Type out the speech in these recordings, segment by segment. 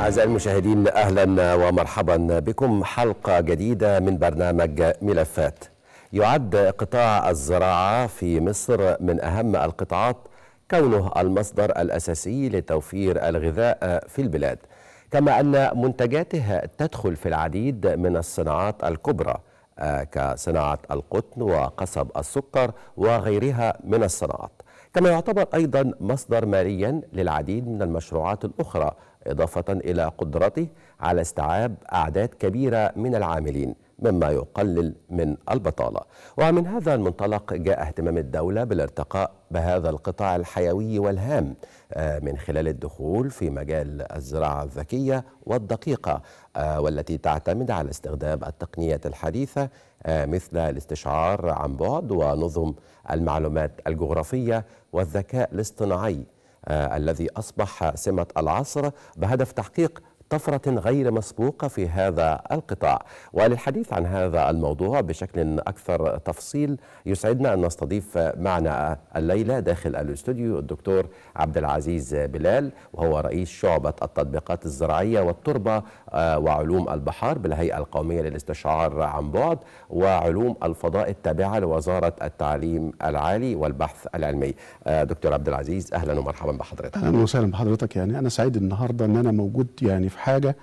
أعزائي المشاهدين أهلا ومرحبا بكم حلقة جديدة من برنامج ملفات يعد قطاع الزراعة في مصر من أهم القطاعات كونه المصدر الأساسي لتوفير الغذاء في البلاد كما أن منتجاته تدخل في العديد من الصناعات الكبرى كصناعة القطن وقصب السكر وغيرها من الصناعات كما يعتبر أيضا مصدر ماليا للعديد من المشروعات الأخرى إضافة إلى قدرته على استيعاب أعداد كبيرة من العاملين مما يقلل من البطالة ومن هذا المنطلق جاء اهتمام الدولة بالارتقاء بهذا القطاع الحيوي والهام من خلال الدخول في مجال الزراعة الذكية والدقيقة والتي تعتمد على استخدام التقنيات الحديثة مثل الاستشعار عن بعد ونظم المعلومات الجغرافية والذكاء الاصطناعي الذي أصبح سمة العصر بهدف تحقيق طفرة غير مسبوقة في هذا القطاع وللحديث عن هذا الموضوع بشكل أكثر تفصيل يسعدنا أن نستضيف معنا الليلة داخل الاستوديو الدكتور عبد العزيز بلال وهو رئيس شعبة التطبيقات الزراعية والتربة وعلوم البحار بالهيئة القومية للاستشعار عن بعد وعلوم الفضاء التابعة لوزارة التعليم العالي والبحث العلمي دكتور عبد العزيز أهلا ومرحبا بحضرتك أهلا وسهلا بحضرتك يعني أنا سعيد النهاردة أن أنا موجود يعني في حاجة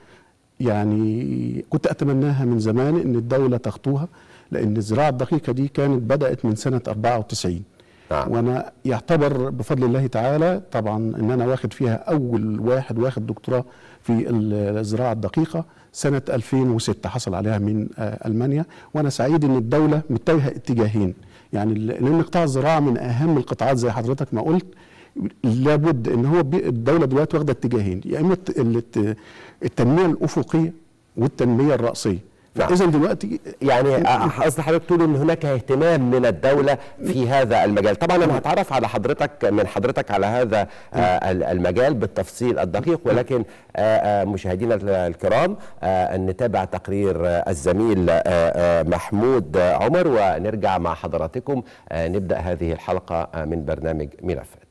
يعني كنت أتمناها من زمان أن الدولة تخطوها لأن الزراعة الدقيقة دي كانت بدأت من سنة 94 نعم. وأنا يعتبر بفضل الله تعالى طبعا أن أنا واخد فيها أول واحد واخد دكتوراه في الزراعة الدقيقة سنة 2006 حصل عليها من ألمانيا وأنا سعيد أن الدولة متجهة اتجاهين يعني لأن قطاع الزراعة من أهم القطاعات زي حضرتك ما قلت لابد ان هو الدوله دلوقتي واخده اتجاهين يا اما التنميه الافقيه والتنميه الراسيه نعم. اذا دلوقتي يعني قصد حضرتك تقول ان هناك اهتمام من الدوله في هذا المجال طبعا انا هتعرف على حضرتك من حضرتك على هذا المجال بالتفصيل الدقيق ولكن مشاهدينا الكرام نتابع تقرير الزميل محمود عمر ونرجع مع حضراتكم نبدا هذه الحلقه من برنامج ملفات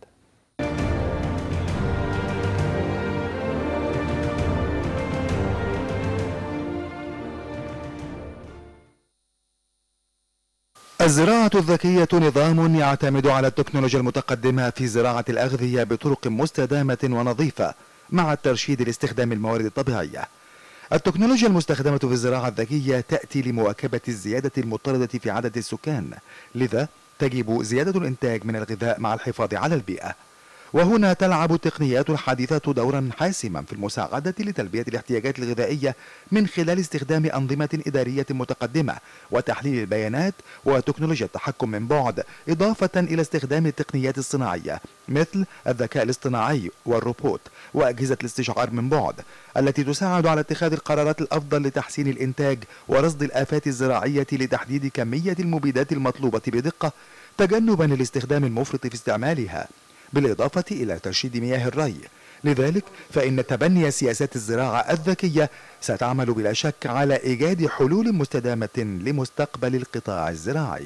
الزراعة الذكية نظام يعتمد على التكنولوجيا المتقدمة في زراعة الأغذية بطرق مستدامة ونظيفة مع الترشيد لاستخدام الموارد الطبيعية. التكنولوجيا المستخدمة في الزراعة الذكية تأتي لمواكبة الزيادة المضطردة في عدد السكان، لذا تجب زيادة الإنتاج من الغذاء مع الحفاظ على البيئة. وهنا تلعب التقنيات الحديثة دورا حاسما في المساعدة لتلبية الاحتياجات الغذائية من خلال استخدام أنظمة إدارية متقدمة وتحليل البيانات وتكنولوجيا التحكم من بعد إضافة إلى استخدام التقنيات الصناعية مثل الذكاء الاصطناعي والروبوت وأجهزة الاستشعار من بعد التي تساعد على اتخاذ القرارات الأفضل لتحسين الإنتاج ورصد الآفات الزراعية لتحديد كمية المبيدات المطلوبة بدقة تجنبا للاستخدام المفرط في استعمالها بالإضافة إلى ترشيد مياه الري لذلك فإن تبني سياسات الزراعة الذكية ستعمل بلا شك على إيجاد حلول مستدامة لمستقبل القطاع الزراعي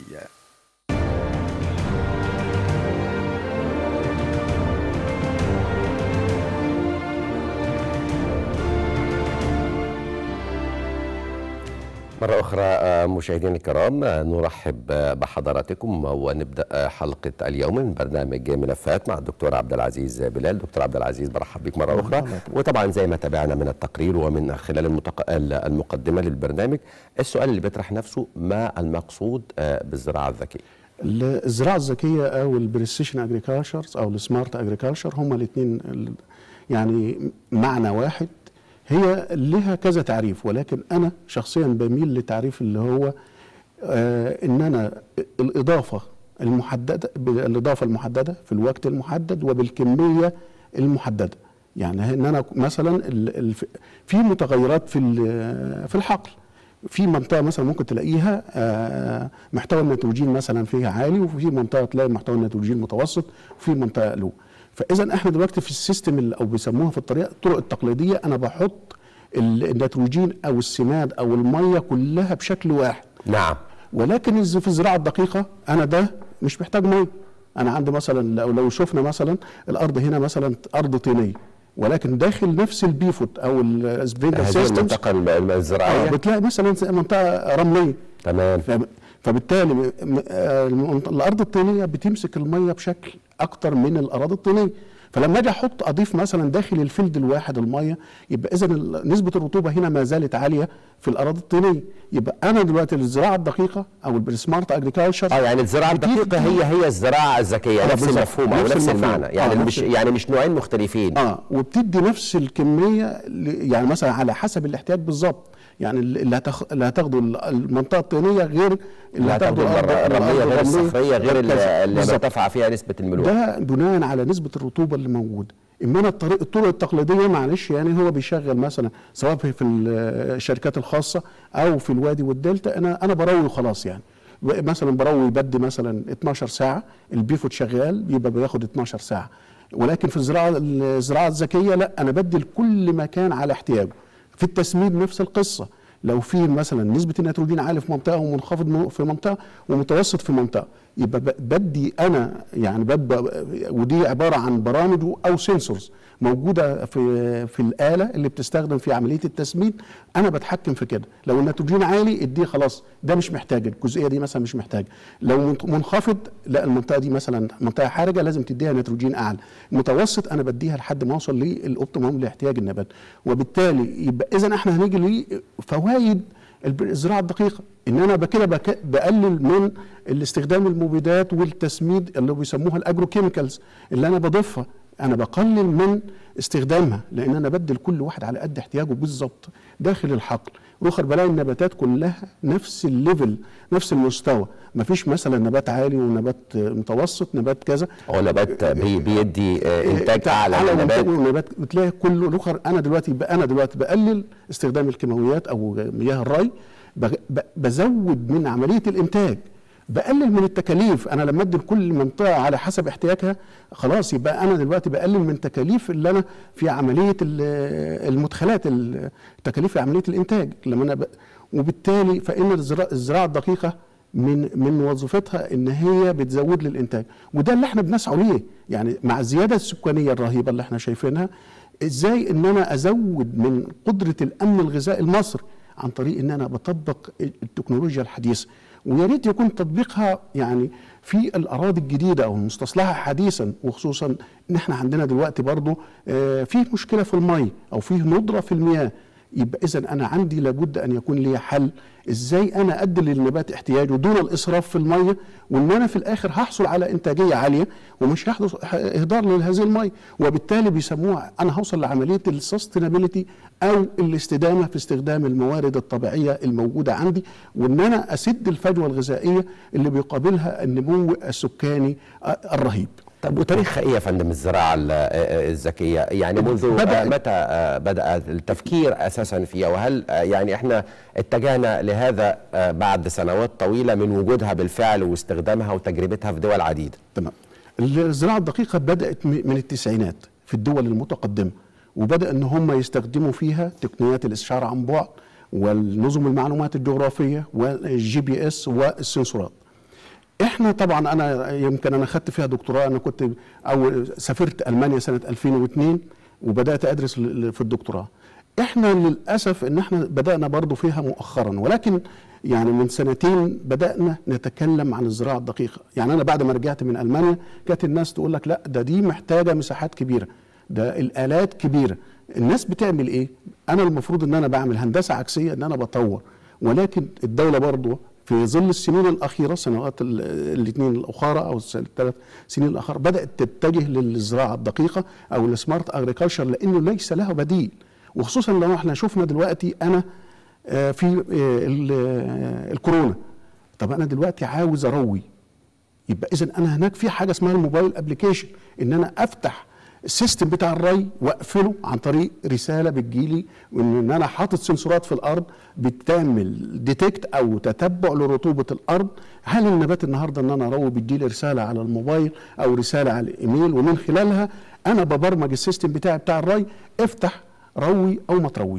مرة أخرى مشاهدينا الكرام نرحب بحضراتكم ونبدأ حلقة اليوم من برنامج ملفات مع الدكتور عبد العزيز بلال دكتور عبد العزيز برحب بك مرة أخرى وطبعا زي ما تابعنا من التقرير ومن خلال المتق... المقدمة للبرنامج السؤال اللي بيطرح نفسه ما المقصود بالزراعة الذكية الزراعة الذكية أو البريسيشن أجريكالشرز أو السمارت أجريكالشر هما الاثنين يعني معنى واحد هي لها كذا تعريف ولكن انا شخصيا بميل لتعريف اللي هو آه ان انا الاضافه المحدده الاضافه المحدده في الوقت المحدد وبالكميه المحدده يعني ان انا مثلا في متغيرات في في الحقل في منطقه مثلا ممكن تلاقيها آه محتوى النيتروجين مثلا فيها عالي وفي منطقه تلاقي محتوى النيتروجين متوسط وفي منطقه لو فاذا احنا دلوقتي في السيستم او بيسموها في الطريقه الطرق التقليديه انا بحط النيتروجين او السماد او الميه كلها بشكل واحد نعم ولكن في الزراعه الدقيقه انا ده مش محتاج ميه انا عندي مثلا لو لو شفنا مثلا الارض هنا مثلا ارض طينيه ولكن داخل نفس البيفوت او السبرينكلر هذه سيستمز المنطقه الم- الم- الزراعيه بتلاقي مثلا منطقه رمليه تمام فب- فبالتالي م- آه، المنط- الارض الطينيه بتمسك الميه بشكل اكتر من الاراضي الطينيه فلما اجي احط اضيف مثلا داخل الفيلد الواحد الميه يبقى اذا ال- نسبه الرطوبه هنا ما زالت عاليه في الاراضي الطينيه يبقى انا دلوقتي الزراعه الدقيقه او السمارت اجريكلتشر اه يعني الزراعه الدقيقه هي هي الزراعه الذكيه آه، نفس بالظبط. المفهوم او نفس نفس المفهوم. المعنى يعني آه، مش نفس- يعني مش نوعين مختلفين اه وبتدي نفس الكميه ل- يعني مثلا على حسب الاحتياج بالظبط يعني اللي هتخ... اللي هتاخده المنطقه الطينيه غير اللي هتاخدوا هتاخده المرة- الرمليه غير الصخريه غير ال- كذا. اللي بالظبط. مرتفعه فيها نسبه الملوحه ده بناء على نسبه الرطوبه اللي موجوده اما انا الطريق الطرق التقليديه معلش يعني هو بيشغل مثلا سواء في في الشركات الخاصه او في الوادي والدلتا انا انا بروي وخلاص يعني مثلا بروي بدي مثلا 12 ساعه البيفوت شغال يبقى بياخد 12 ساعه ولكن في الزراعه الزراعه الذكيه لا انا بدي لكل مكان على احتياجه في التسميد نفس القصه لو في مثلا نسبه النيتروجين عالي في منطقه ومنخفض م- في منطقه ومتوسط في منطقه يبقى ب- بدي انا يعني ببقى ودي عباره عن برامج او سنسورز موجوده في في الاله اللي بتستخدم في عمليه التسميد انا بتحكم في كده لو النيتروجين عالي اديه خلاص ده مش محتاج الجزئيه دي مثلا مش محتاج لو منت- منخفض لا المنطقه دي مثلا منطقه حرجه لازم تديها نيتروجين اعلى متوسط انا بديها لحد ما اوصل للاوبتيموم لاحتياج النبات وبالتالي يبقى اذا احنا هنيجي لفوائد الب- الزراعه الدقيقه ان انا بكده بك- بقلل من الاستخدام المبيدات والتسميد اللي بيسموها الاجروكيميكالز اللي انا بضيفها انا بقلل من استخدامها لان انا بدي لكل واحد على قد احتياجه بالظبط داخل الحقل واخر بلاقي النباتات كلها نفس الليفل نفس المستوى مفيش مثلا نبات عالي ونبات متوسط نبات كذا هو نبات بي بيدي آه، انتاج اعلى على للنبات ونبات بتلاقي كله الاخر انا دلوقتي بقى انا دلوقتي بقلل استخدام الكيماويات او مياه الري بغ- ب- بزود من عمليه الانتاج بقلل من التكاليف انا لما ادي لكل منطقه على حسب احتياجها خلاص يبقى انا دلوقتي بقلل من تكاليف اللي انا في عمليه ال- المدخلات ال- التكاليف في عمليه الانتاج لما انا ب... وبالتالي فان الزراعه الزراعه الدقيقه من من وظيفتها ان هي بتزود لي الانتاج وده اللي احنا بنسعى ليه يعني مع الزياده السكانيه الرهيبه اللي احنا شايفينها ازاي ان انا ازود من قدره الامن الغذائي لمصر عن طريق ان انا بطبق التكنولوجيا الحديثه ويا ريت يكون تطبيقها يعني في الاراضي الجديده او المستصلحه حديثا وخصوصا ان احنا عندنا دلوقتي برضو آه، في مشكله في المي او في ندره في المياه يبقى اذا انا عندي لابد ان يكون لي حل ازاي انا ادي للنبات احتياجه دون الاسراف في الميه وان انا في الاخر هحصل على انتاجيه عاليه ومش هيحدث اهدار لهذه الميه وبالتالي بيسموها انا هوصل لعمليه السستينابيلتي او الاستدامه في استخدام الموارد الطبيعيه الموجوده عندي وان انا اسد الفجوه الغذائيه اللي بيقابلها النمو السكاني الرهيب طب وتاريخها ايه يا فندم الزراعه ال- آه، الذكيه يعني منذ بدأت- آه، متى آه، بدا التفكير اساسا فيها وهل آه، يعني احنا اتجهنا لهذا آه، بعد سنوات طويله من وجودها بالفعل واستخدامها وتجربتها في دول عديده تمام الزراعه الدقيقه بدات م- من التسعينات في الدول المتقدمه وبدا ان هم يستخدموا فيها تقنيات الاشعار عن بعد والنظم المعلومات الجغرافيه والجي بي اس والسنسورات احنا طبعا انا يمكن انا خدت فيها دكتوراه انا كنت او سافرت المانيا سنه 2002 وبدات ادرس ل- في الدكتوراه احنا للاسف ان احنا بدانا برضو فيها مؤخرا ولكن يعني من سنتين بدانا نتكلم عن الزراعه الدقيقه يعني انا بعد ما رجعت من المانيا كانت الناس تقول لك لا ده دي محتاجه مساحات كبيره ده الالات كبيره الناس بتعمل ايه انا المفروض ان انا بعمل هندسه عكسيه ان انا بطور ولكن الدوله برضو في ظل السنين الاخيره سنوات الاثنين الاخرى او الثلاث سنين الاخرى بدات تتجه للزراعه الدقيقه او السمارت اجريكلتشر لانه ليس له بديل وخصوصا لو احنا شفنا دلوقتي انا آه، في آه، ال- آه، الكورونا طب انا دلوقتي عاوز اروي يبقى اذا انا هناك في حاجه اسمها الموبايل ابلكيشن ان انا افتح السيستم بتاع الري واقفله عن طريق رساله بتجيلي وان إن انا حاطط سنسورات في الارض بتعمل ديتكت او تتبع لرطوبه الارض هل النبات النهارده ان انا اروي بتجيلي رساله على الموبايل او رساله على الايميل ومن خلالها انا ببرمج السيستم بتاعي بتاع الري افتح روي او ما ترويش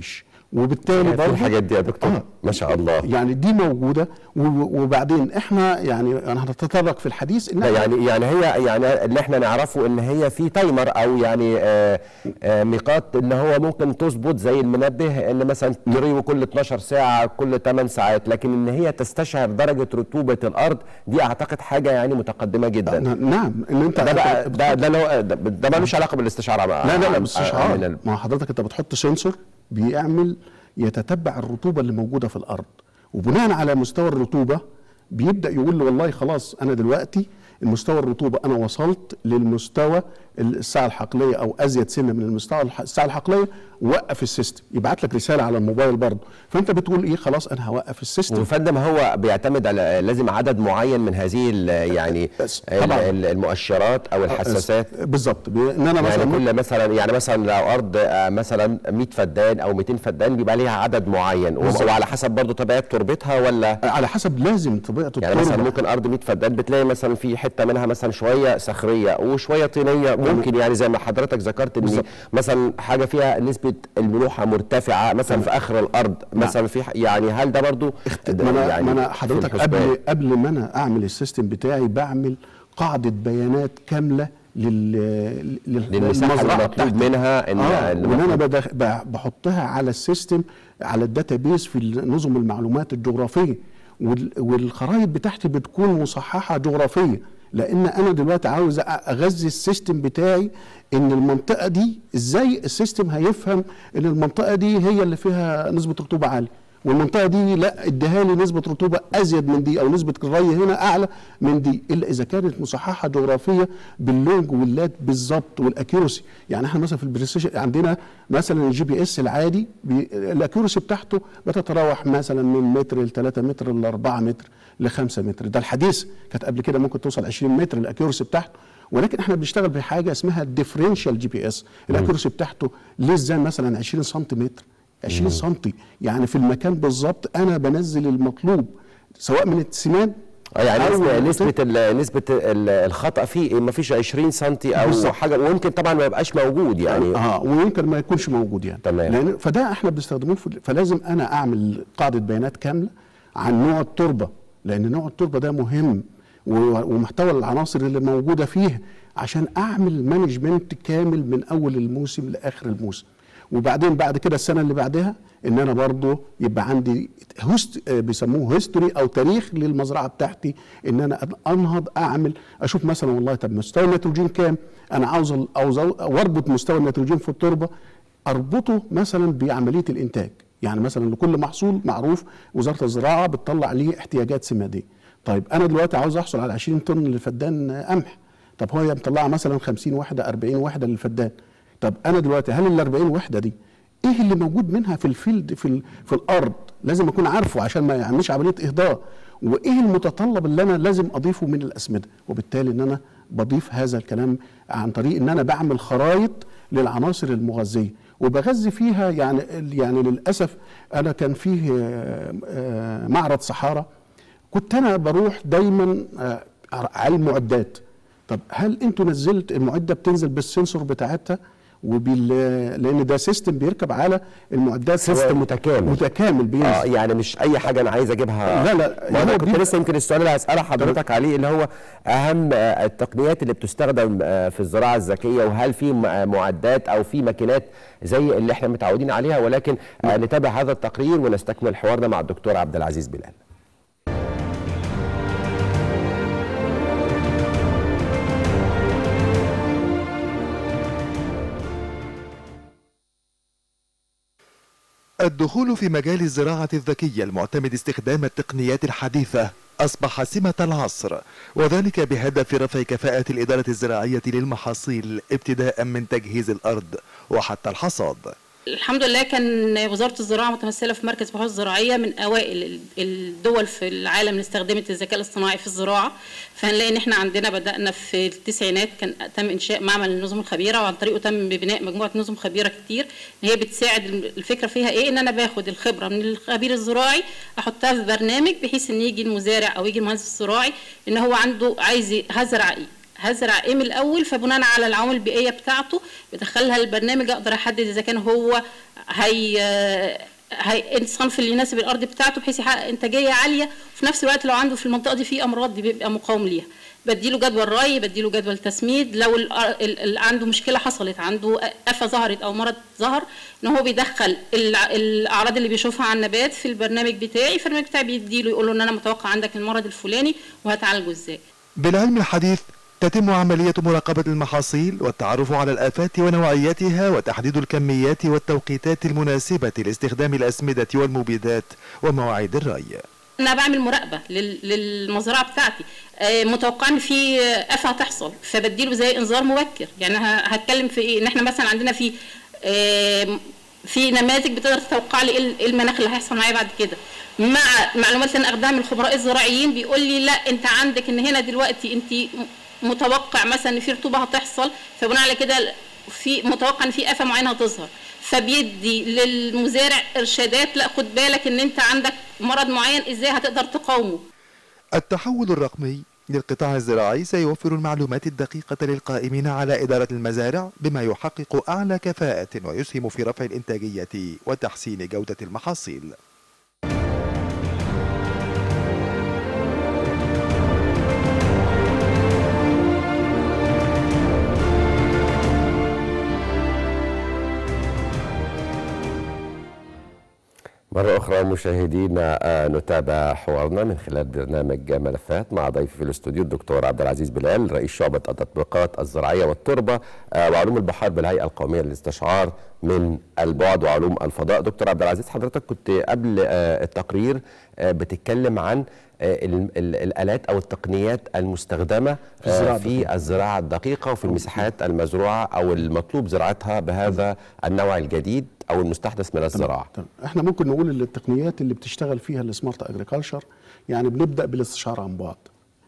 وبالتالي يعني برضه الحاجات دي يا دكتور آه. ما شاء الله يعني دي موجوده و- وبعدين احنا يعني انا هتطرق في الحديث ان لا يعني يعني هي يعني اللي احنا نعرفه ان هي في تايمر او يعني آه آه ميقات ان هو ممكن تظبط زي المنبه ان مثلا تريه كل 12 ساعه كل 8 ساعات لكن ان هي تستشعر درجه رطوبه الارض دي اعتقد حاجه يعني متقدمه جدا نعم ان انت ده بقى ده ده لو ده, ده ملوش علاقه بالاستشعار بقى لا لا لا من استشعار ال- ما حضرتك انت بتحط سنسور بيعمل يتتبع الرطوبه اللي موجوده في الارض وبناء على مستوى الرطوبه بيبدا يقول له والله خلاص انا دلوقتي المستوى الرطوبه انا وصلت للمستوى الساعه الحقليه او ازيد سنه من المستوى الح- الساعه الحقليه وقف السيستم يبعت لك رساله على الموبايل برضه فانت بتقول ايه خلاص انا هوقف السيستم وفندم هو بيعتمد على لازم عدد معين من هذه ال- يعني بس ال- طبعاً. ال- المؤشرات او الحساسات بالظبط بي- ان انا مثلا يعني كل مثلا يعني مثلا لو ارض آه، مثلا 100 فدان او 200 فدان بيبقى ليها عدد معين و- بالظبط. وعلى حسب برضه طبيعه تربتها ولا على حسب لازم طبيعه يعني مثلا التربة. ممكن ارض 100 فدان بتلاقي مثلا في حته منها مثلا شويه صخريه وشويه طينيه ممكن يعني زي ما حضرتك ذكرت ان بالظبط. مثلا حاجه فيها نسبه الملوحه مرتفعه مثلا في اخر الارض مثلا في ح- يعني هل ده برضو ما انا يعني ما انا في حضرتك الحسبان؟ قبل قبل ما انا اعمل السيستم بتاعي بعمل قاعده بيانات كامله لل لل- للمساحه للمزرعة المطلوب بتاعتي. منها ان اه اللي وان انا مطلوب- بدخ- ب- بحطها على السيستم على الداتابيس في نظم المعلومات الجغرافيه وال- والخرائط بتاعتي بتكون مصححه جغرافيه لان انا دلوقتي عاوز أ- اغذي السيستم بتاعي ان المنطقه دي ازاي السيستم هيفهم ان المنطقه دي هي اللي فيها نسبه رطوبه عاليه والمنطقه دي لا اديها لي نسبه رطوبه ازيد من دي او نسبه الري هنا اعلى من دي الا اذا كانت مصححه جغرافيه باللونج واللات بالظبط والاكيورسي يعني احنا مثلا في البريسيشن عندنا مثلا الجي بي اس العادي بي- الاكيورسي بتاعته بتتراوح مثلا من متر ل 3 متر ل 4 متر ل 5 متر ده الحديث كانت قبل كده ممكن توصل 20 متر الاكيورسي بتاعته ولكن احنا بنشتغل بحاجه اسمها الديفرنشال جي بي اس الاكيورسي بتاعته ليه مثلا 20 سنتيمتر 20 سم يعني في المكان بالظبط انا بنزل المطلوب سواء من السماد اه يعني أو نسبة, من نسبة ال- نسبة ال- الخطأ فيه ما فيش 20 سم او بالظبط. حاجة ويمكن طبعا ما يبقاش موجود يعني اه ويمكن ما يكونش موجود يعني تمام. لان فده احنا بنستخدموه في فلازم انا اعمل قاعده بيانات كامله عن نوع التربه لان نوع التربه ده مهم و- ومحتوى العناصر اللي موجوده فيه عشان اعمل مانجمنت كامل من اول الموسم لاخر الموسم وبعدين بعد كده السنه اللي بعدها ان انا برضه يبقى عندي هست آه، بيسموه هيستوري او تاريخ للمزرعه بتاعتي ان انا أن- انهض اعمل اشوف مثلا والله طب مستوى النيتروجين كام انا عاوز ال- عاوز أو- واربط مستوى النيتروجين في التربه اربطه مثلا بعمليه الانتاج يعني مثلا لكل محصول معروف وزاره الزراعه بتطلع ليه احتياجات سماديه طيب انا دلوقتي عاوز احصل على 20 طن لفدان قمح طب هو هي مطلعه مثلا 50 وحده 40 وحده للفدان طب انا دلوقتي هل ال 40 وحده دي ايه اللي موجود منها في الفيلد في ال- في الارض لازم اكون عارفه عشان ما يعملش عمليه اهدار وايه المتطلب اللي انا لازم اضيفه من الاسمده وبالتالي ان انا بضيف هذا الكلام عن طريق ان انا بعمل خرائط للعناصر المغذيه وبغذي فيها يعني يعني للاسف انا كان فيه آه، آه، معرض صحارى كنت انا بروح دايما آه، على المعدات طب هل انتوا نزلت المعده بتنزل بالسنسور بتاعتها وبال لان ده سيستم بيركب على المعدات سيستم متكامل. متكامل بينزل اه يعني مش اي حاجه انا عايز اجيبها لا، لا، ما انا هو كنت بيبقى- لسه يمكن السؤال اللي هساله حضرتك عليه اللي هو اهم آه، التقنيات اللي بتستخدم آه، في الزراعه الذكيه وهل في م- آه، معدات او في ماكينات زي اللي احنا متعودين عليها ولكن آه، نتابع هذا التقرير ونستكمل حوارنا مع الدكتور عبد العزيز بلال الدخول في مجال الزراعة الذكية المعتمد استخدام التقنيات الحديثة أصبح سمة العصر وذلك بهدف رفع كفاءة الإدارة الزراعية للمحاصيل ابتداء من تجهيز الأرض وحتى الحصاد الحمد لله كان وزارة الزراعة متمثلة في مركز بحوث زراعية من أوائل ال- الدول في العالم اللي استخدمت الذكاء الاصطناعي في الزراعة فهنلاقي إن إحنا عندنا بدأنا في التسعينات كان تم إنشاء معمل النظم الخبيرة وعن طريقه تم بناء مجموعة نظم خبيرة كتير إن هي بتساعد الفكرة فيها إيه إن أنا باخد الخبرة من الخبير الزراعي أحطها في برنامج بحيث إن يجي المزارع أو يجي المهندس الزراعي إن هو عنده عايز ي- هزرع إيه هزرع ايه من الاول فبناء على العوامل البيئيه بتاعته بدخلها البرنامج اقدر احدد اذا كان هو هي هي- الصنف اللي يناسب الارض بتاعته بحيث يحقق انتاجيه عاليه وفي نفس الوقت لو عنده في المنطقه دي في امراض دي بيبقى مقاوم ليها بديله جدول ري بديله جدول تسميد لو ال- ال- ال- عنده مشكله حصلت عنده افه ظهرت او مرض ظهر ان هو بيدخل الع- الاعراض اللي بيشوفها على النبات في البرنامج بتاعي البرنامج بتاعي بيديله يقول له ان انا متوقع عندك المرض الفلاني وهتعالجه ازاي بالعلم الحديث تتم عملية مراقبة المحاصيل والتعرف على الآفات ونوعيتها وتحديد الكميات والتوقيتات المناسبة لاستخدام الأسمدة والمبيدات ومواعيد الري انا بعمل مراقبه لل- للمزرعه بتاعتي آه، متوقع ان في آه، افه هتحصل فبديله زي انذار مبكر يعني ه- هتكلم في ايه ان احنا مثلا عندنا في آه، في نماذج بتقدر تتوقع لي ايه ال- إيه المناخ اللي هيحصل معايا بعد كده مع معلومات اللي انا اخدها من الخبراء الزراعيين بيقول لي لا انت عندك ان هنا دلوقتي انت م- متوقع مثلا ان في رطوبه هتحصل فبناء على كده في متوقع ان في افه معينه هتظهر فبيدي للمزارع ارشادات لا خد بالك ان انت عندك مرض معين ازاي هتقدر تقاومه التحول الرقمي للقطاع الزراعي سيوفر المعلومات الدقيقة للقائمين على إدارة المزارع بما يحقق أعلى كفاءة ويسهم في رفع الإنتاجية وتحسين جودة المحاصيل مرة أخرى مشاهدينا آه، نتابع حوارنا من خلال برنامج ملفات مع ضيفي في الاستوديو الدكتور عبد العزيز بلال رئيس شعبة التطبيقات الزراعية والتربة آه، وعلوم البحار بالهيئة القومية للاستشعار من البعد وعلوم الفضاء دكتور عبد العزيز حضرتك كنت قبل آه، التقرير آه، بتتكلم عن آه، ال- ال- الآلات أو التقنيات المستخدمة في الزراعة آه، في الزراعة الدقيقة وفي المساحات المزروعة أو المطلوب زراعتها بهذا النوع الجديد أو المستحدث من الزراعة تمام. احنا ممكن نقول ان التقنيات اللي بتشتغل فيها السمارت اجريكلتشر يعني بنبدا بالاستشعار عن بعد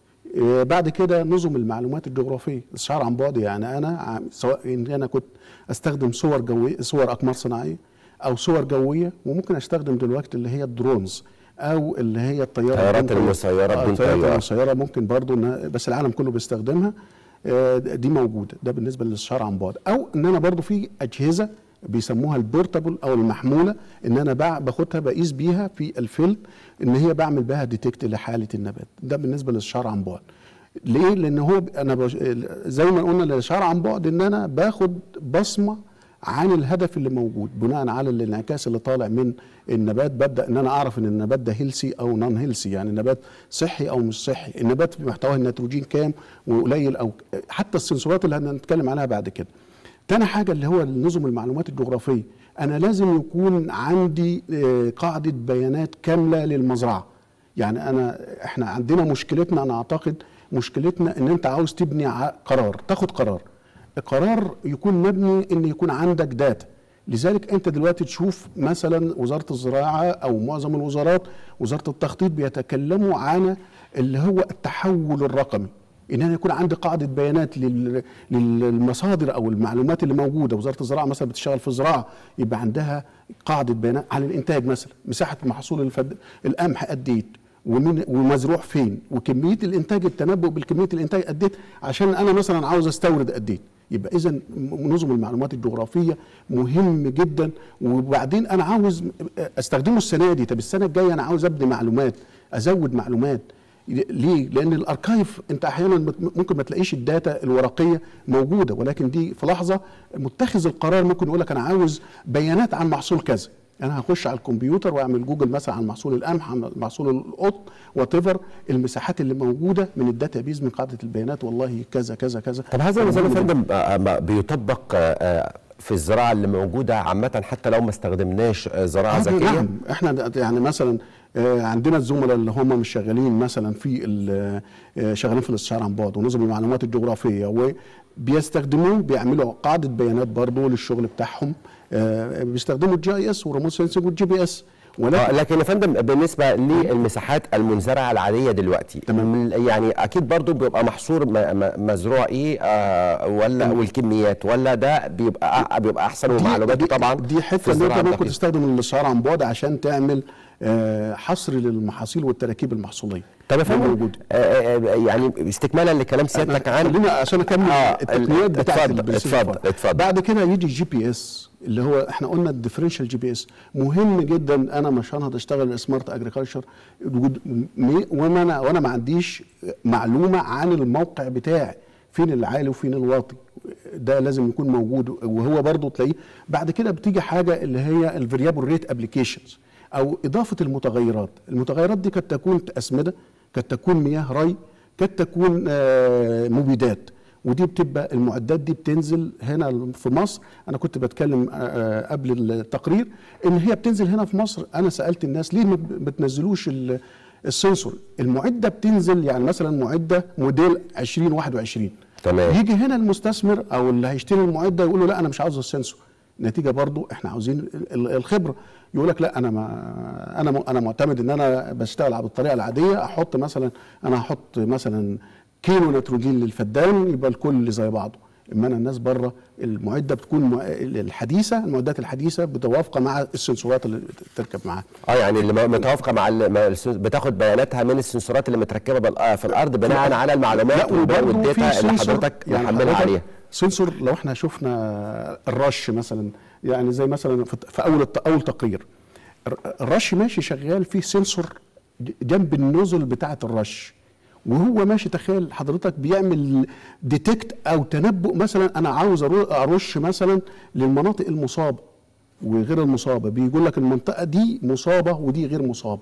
إيه بعد كده نظم المعلومات الجغرافيه الاستشعار عن بعد يعني انا عم- سواء ان انا كنت استخدم صور جويه صور اقمار صناعيه او صور جويه وممكن استخدم دلوقتي اللي هي الدرونز او اللي هي الطياره الطيارات بدون طيار. المسيرة آه، بدون الطيارات طيار. المسيره ممكن برضو إنها- بس العالم كله بيستخدمها آه، دي موجوده ده بالنسبه للاستشعار عن بعد او ان انا برضو في اجهزه بيسموها البورتابل او المحموله ان انا بع- باخدها بقيس بيها في الفيلد ان هي بعمل بها ديتكت لحاله النبات ده بالنسبه للاستشعار عن بعد ليه لان هو ب- انا بش... زي ما قلنا الاشعار عن بعد ان انا باخد بصمه عن الهدف اللي موجود بناء على الانعكاس اللي طالع من النبات ببدا ان انا اعرف ان النبات ده هيلسي او نون هيلسي يعني النبات صحي او مش صحي النبات في محتواه النيتروجين كام وقليل او حتى السنسورات اللي هنتكلم عليها بعد كده تاني حاجه اللي هو نظم المعلومات الجغرافيه انا لازم يكون عندي آه، قاعده بيانات كامله للمزرعه يعني انا احنا عندنا مشكلتنا انا اعتقد مشكلتنا ان انت عاوز تبني ع- قرار تاخد قرار القرار يكون مبني ان يكون عندك داتا لذلك انت دلوقتي تشوف مثلا وزاره الزراعه او معظم الوزارات وزاره التخطيط بيتكلموا عن اللي هو التحول الرقمي ان انا يكون عندي قاعده بيانات لل- للمصادر او المعلومات اللي موجوده وزاره الزراعه مثلا بتشتغل في الزراعه يبقى عندها قاعده بيانات عن الانتاج مثلا مساحه محصول الفد... القمح قد ايه ومين ومزروع فين وكميه الانتاج التنبؤ بالكميه الانتاج قد ايه عشان انا مثلا عاوز استورد قد ايه يبقى اذا نظم المعلومات الجغرافيه مهم جدا وبعدين انا عاوز استخدمه السنه دي طب السنه الجايه انا عاوز ابني معلومات ازود معلومات ليه؟ لان الاركايف انت احيانا مت- ممكن ما تلاقيش الداتا الورقيه موجوده ولكن دي في لحظه متخذ القرار ممكن يقول لك انا عاوز بيانات عن محصول كذا انا هخش على الكمبيوتر واعمل جوجل مثلا عن محصول القمح عن محصول القط وات المساحات اللي موجوده من الداتا بيز من قاعده البيانات والله كذا كذا كذا طب هذا النظام يا فندم آه، آه، بيطبق آه، آه، في الزراعه اللي موجوده عامه حتى لو ما استخدمناش آه، زراعه آه، ذكيه نعم احنا د- يعني مثلا آه، عندنا الزملاء اللي هم مش شغالين مثلا في ال- آه، شغالين في الاستشعار عن بعد ونظم المعلومات الجغرافيه وبيستخدموه بيعملوا قاعده بيانات برضه للشغل بتاعهم آه، بيستخدموا الجي اي اس والريموت سensing والجي بي اس آه، ولكن لكن يا فندم بالنسبه للمساحات المنزرعه العاديه دلوقتي تمام. يعني اكيد برضو بيبقى محصور م- م- مزروع ايه آه ولا والكميات ولا ده بيبقى أ- بيبقى احسن ومعلوماته طبعا دي في حته ان الزراعة انت ممكن الدقيقة. تستخدم الاستشعار عن بعد عشان تعمل آه، حصر للمحاصيل والتراكيب المحصوليه طب يا ده فندم موجود آه، آه، يعني استكمالا لكلام سيادتك عن خلينا عشان اكمل آه، التقنيات بتاعت اتفضل، البريسيشن اتفضل، فورد. اتفضل. بعد كده يجي الجي بي اس اللي هو احنا قلنا الديفرنشال جي بي اس مهم جدا انا مش هنهض اشتغل سمارت اجريكلتشر وجود مي- وانا انا وانا ما عنديش معلومه عن الموقع بتاعي فين العالي وفين الواطي ده لازم يكون موجود وهو برضو تلاقيه بعد كده بتيجي حاجه اللي هي الفاريبل ريت ابلكيشنز او اضافه المتغيرات المتغيرات دي قد تكون اسمده قد تكون مياه ري قد تكون آه، مبيدات ودي بتبقى المعدات دي بتنزل هنا في مصر انا كنت بتكلم آه، آه، قبل التقرير ان هي بتنزل هنا في مصر انا سالت الناس ليه ما بتنزلوش ال- السنسور المعده بتنزل يعني مثلا معده موديل 2021 تمام. يجي هنا المستثمر او اللي هيشتري المعده يقول له لا انا مش عاوز السنسور نتيجه برضو احنا عاوزين ال- ال- الخبره يقول لك لا انا ما انا م- انا معتمد ان انا بشتغل بالطريقه العاديه احط مثلا انا هحط مثلا كيلو نيتروجين للفدان يبقى الكل زي بعضه اما انا الناس بره المعده بتكون مع- الحديثه المعدات الحديثه متوافقه مع السنسورات اللي تركب معاها اه يعني اللي متوافقه مع ال- مع السنس- بتاخد بياناتها من السنسورات اللي متركبه بال- في الارض بناء على المعلومات والب- وبرضه والداتا في اللي سنسور- حضرتك يعني محملها حضرتك عليها سنسور لو احنا شفنا الرش مثلا يعني زي مثلا في في اول الت- اول تقرير الر- الرش ماشي شغال فيه سنسور ج- جنب النوزل بتاعه الرش وهو ماشي تخيل حضرتك بيعمل ديتكت او تنبؤ مثلا انا عاوز أرو- ارش مثلا للمناطق المصابه وغير المصابه بيقول لك المنطقه دي مصابه ودي غير مصابه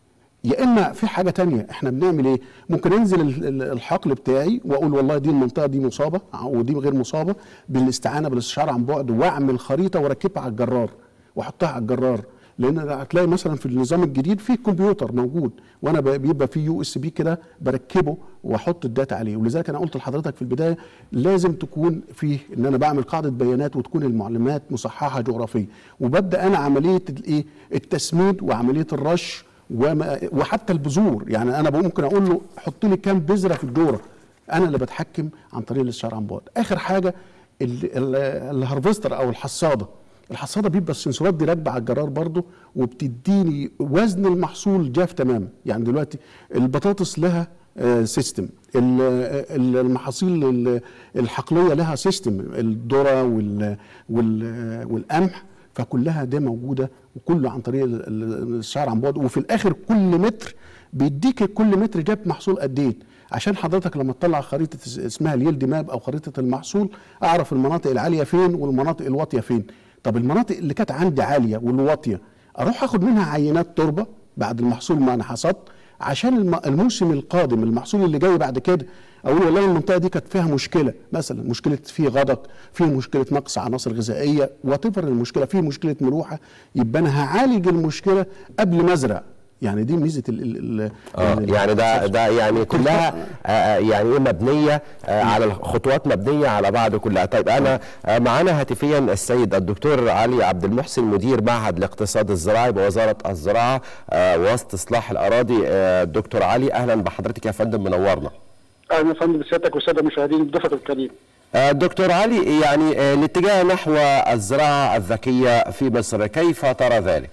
يا اما في حاجه تانية احنا بنعمل ايه ممكن انزل ال- ال- الحقل بتاعي واقول والله دي المنطقه دي مصابه ودي غير مصابه بالاستعانه بالاستشاره عن بعد واعمل خريطه واركبها على الجرار واحطها على الجرار لان هتلاقي مثلا في النظام الجديد في كمبيوتر موجود وانا ب- بيبقى في يو اس بي كده بركبه واحط الداتا عليه ولذلك انا قلت لحضرتك في البدايه لازم تكون فيه ان انا بعمل قاعده بيانات وتكون المعلومات مصححه جغرافيا وببدا انا عمليه الايه التسميد وعمليه الرش وما وحتى البذور يعني انا ممكن اقول له حط لي كام بذره في الدوره انا اللي بتحكم عن طريق الاستشاره عن بعد اخر حاجه ال- ال- الهارفستر او الحصاده الحصاده بيبقى السنسورات دي راكبه على الجرار برضه وبتديني وزن المحصول جاف تماما يعني دلوقتي البطاطس لها آه، سيستم ال- ال- المحاصيل ال- الحقليه لها سيستم الذره وال- وال- والقمح فكلها دي موجوده وكله عن طريق ال- ال- الشعر عن بعد وفي الاخر كل متر بيديك كل متر جاب محصول قد ايه عشان حضرتك لما تطلع خريطه اس- اسمها اليلد ماب او خريطه المحصول اعرف المناطق العاليه فين والمناطق الواطيه فين طب المناطق اللي كانت عندي عاليه والواطيه اروح اخد منها عينات تربه بعد المحصول ما انا حصدت عشان الم- الموسم القادم المحصول اللي جاي بعد كده اقول والله المنطقه دي كانت فيها مشكله مثلا مشكله في غدق في مشكله نقص عناصر غذائيه وتفر المشكله في مشكله ملوحه يبقى انا هعالج المشكله قبل ما ازرع يعني دي ميزه ال ال ال اه ال- يعني ده ده يعني كلها آه، آه، يعني ايه مبنيه آه، على الخطوات مبنيه على بعض كلها طيب انا آه، معانا هاتفيا السيد الدكتور علي عبد المحسن مدير معهد الاقتصاد الزراعي بوزاره الزراعه آه، واستصلاح الاراضي آه، دكتور علي اهلا بحضرتك يا فندم منورنا اهلا يا فندم بسيادتك والساده المشاهدين الضيف الكريم آه، دكتور علي يعني آه، الاتجاه نحو الزراعه الذكيه في مصر كيف ترى ذلك؟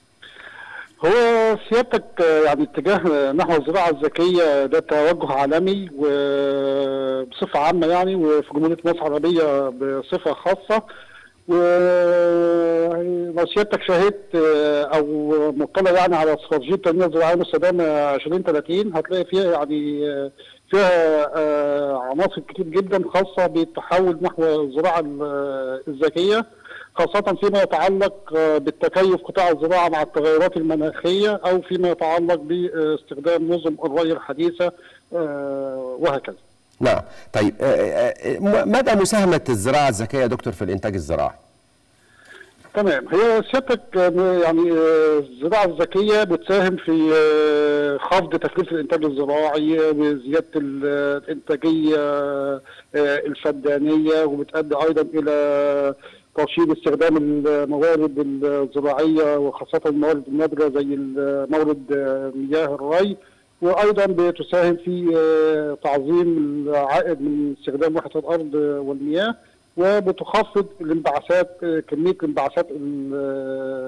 هو سيادتك آه، يعني اتجاه آه، نحو الزراعه الذكيه ده توجه عالمي وبصفه عامه يعني وفي جمهوريه مصر العربيه بصفه خاصه وسيادتك شاهدت آه، او مطلع يعني على استراتيجيه التنميه الزراعيه المستدامه 2030 هتلاقي فيها يعني آه، فيها آه، عناصر كتير جدا خاصه بالتحول نحو الزراعه ال- الذكيه خاصة فيما يتعلق آه، بالتكيف قطاع الزراعة مع التغيرات المناخية أو فيما يتعلق باستخدام نظم الري الحديثة آه، وهكذا. نعم طيب آه، آه، آه، مدى مساهمه الزراعه الذكيه يا دكتور في الانتاج الزراعي؟ تمام هي سيادتك آه، يعني آه، الزراعة الذكية بتساهم في آه، خفض تكلفة الإنتاج الزراعي آه، وزيادة ال- الإنتاجية آه، الفدانية وبتؤدي أيضا إلى ترشيد استخدام الموارد الزراعية وخاصة الموارد النادرة زي ال- مورد آه، مياه الري وأيضا بتساهم في آه، تعظيم العائد من استخدام وحدة الأرض والمياه وبتخفض الانبعاثات آه، كميه الانبعاثات ال-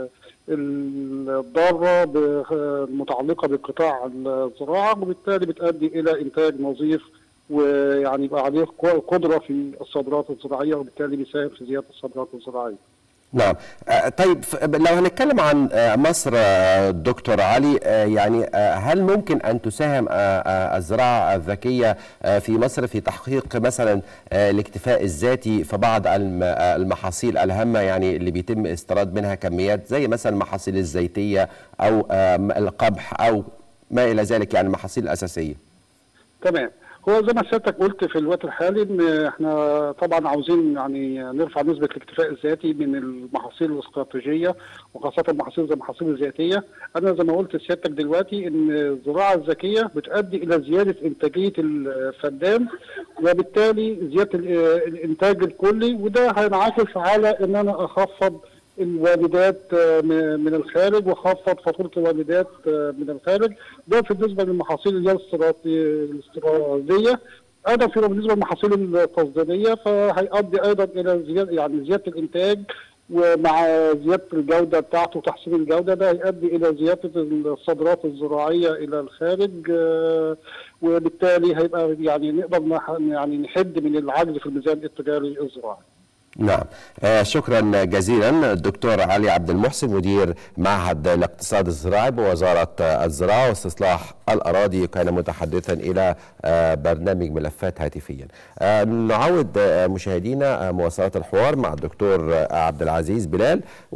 الضاره ب- المتعلقه بقطاع الزراعه وبالتالي بتؤدي الى انتاج نظيف ويعني يبقى عليه قدره في الصادرات الزراعيه وبالتالي بيساهم في زياده الصادرات الزراعيه. نعم آه، طيب ف- لو هنتكلم عن آه، مصر آه، دكتور علي آه، يعني آه، هل ممكن أن تساهم آه، آه، الزراعة الذكية آه، في مصر في تحقيق مثلا آه، الاكتفاء الذاتي في بعض الم- آه، المحاصيل الهامة يعني اللي بيتم استيراد منها كميات زي مثلا المحاصيل الزيتية أو آه، القمح أو ما إلى ذلك يعني المحاصيل الأساسية تمام هو زي ما سيادتك قلت في الوقت الحالي ان احنا طبعا عاوزين يعني نرفع نسبه الاكتفاء الذاتي من المحاصيل الاستراتيجيه وخاصه المحاصيل زي المحاصيل الزيتيه انا زي ما قلت لسيادتك دلوقتي ان الزراعه الذكيه بتؤدي الى زياده انتاجيه الفدان وبالتالي زياده ال- الانتاج الكلي وده هينعكس على ان انا اخفض الواردات آه، م- من الخارج وخفض فاتوره الواردات آه، من الخارج ده بالنسبه للمحاصيل اللي هي الاستراتي- الاستيراديه ايضا في بالنسبه للمحاصيل التصديريه فهيؤدي ايضا الى زياده يعني زياده الانتاج ومع زياده الجوده بتاعته وتحسين الجوده ده هيؤدي الى زياده الصادرات الزراعيه الى الخارج آه، وبالتالي هيبقى يعني نقدر نح- يعني نحد من العجز في الميزان التجاري الزراعي. نعم آه، شكرا جزيلا الدكتور علي عبد المحسن مدير معهد الاقتصاد الزراعي بوزارة آه، الزراعة واستصلاح الأراضي كان متحدثا إلى آه، برنامج ملفات هاتفيا آه، نعود آه، مشاهدينا آه، مواصلات الحوار مع الدكتور آه، عبد العزيز بلال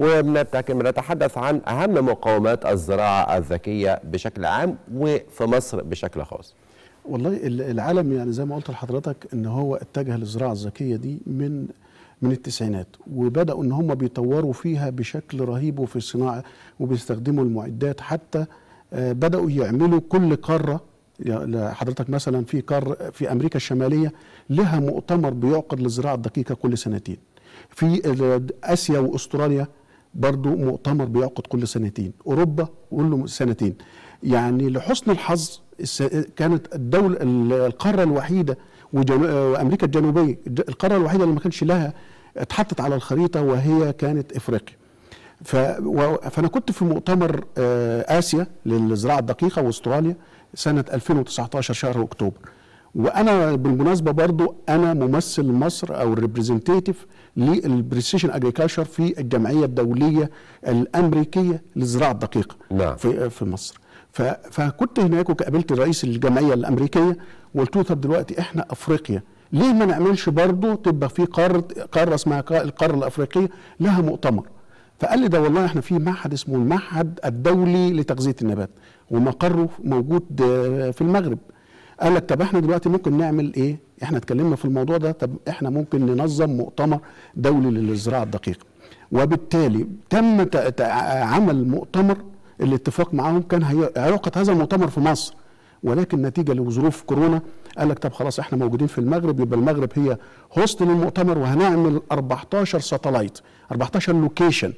ونتحدث عن أهم مقومات الزراعة الذكية بشكل عام وفي مصر بشكل خاص والله ال- العالم يعني زي ما قلت لحضرتك ان هو اتجه للزراعه الذكيه دي من من التسعينات وبداوا ان هم بيطوروا فيها بشكل رهيب وفي الصناعه وبيستخدموا المعدات حتى آه، بداوا يعملوا كل قاره يا- حضرتك مثلا في قار في امريكا الشماليه لها مؤتمر بيعقد للزراعه الدقيقه كل سنتين في ال- اسيا واستراليا برضو مؤتمر بيعقد كل سنتين اوروبا كل سنتين يعني لحسن الحظ الس- كانت الدولة ال- القارة الوحيدة وجنو- وأمريكا الجنوبية الج- القارة الوحيدة اللي ما كانش لها اتحطت على الخريطة وهي كانت إفريقيا ف... و... فأنا كنت في مؤتمر آه، آسيا للزراعة الدقيقة واستراليا سنة 2019 شهر أكتوبر وانا بالمناسبه برضو انا ممثل مصر او الريبريزنتيتيف للبريسيشن اجريكلتشر في الجمعيه الدوليه الامريكيه للزراعه الدقيقه نعم. في في مصر ف- فكنت هناك وقابلت رئيس الجمعيه الامريكيه وقلت له طب دلوقتي احنا افريقيا ليه ما نعملش برضه تبقى في قاره قاره اسمها قا- القاره الافريقيه لها مؤتمر فقال لي ده والله احنا في معهد اسمه المعهد الدولي لتغذيه النبات ومقره موجود آه، في المغرب قال لك طب احنا دلوقتي ممكن نعمل ايه احنا اتكلمنا في الموضوع ده طب احنا ممكن ننظم مؤتمر دولي للزراعه الدقيقه وبالتالي تم ت- ت- عمل مؤتمر الاتفاق معاهم كان هي- هيعقد هذا المؤتمر في مصر ولكن نتيجه لظروف كورونا قال لك طب خلاص احنا موجودين في المغرب يبقى المغرب هي هوست للمؤتمر وهنعمل 14 ساتلايت 14 لوكيشن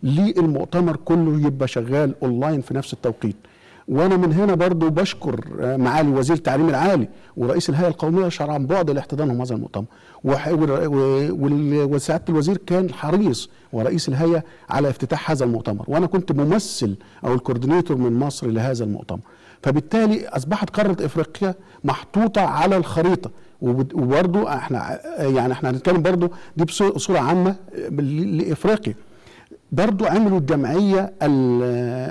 للمؤتمر كله يبقى شغال اونلاين في نفس التوقيت وانا من هنا برضو بشكر آه، معالي وزير التعليم العالي ورئيس الهيئه القوميه شرعا بعد لاحتضانهم هذا المؤتمر وح- وال- وال- وسعاده الوزير كان حريص ورئيس الهيئه على افتتاح هذا المؤتمر وانا كنت ممثل او الكوردينيتور من مصر لهذا المؤتمر فبالتالي اصبحت قاره افريقيا محطوطه على الخريطه وبد- وبرضو احنا يعني احنا هنتكلم برضو دي بصوره عامه آه، لافريقيا برضو عملوا الجمعية ال-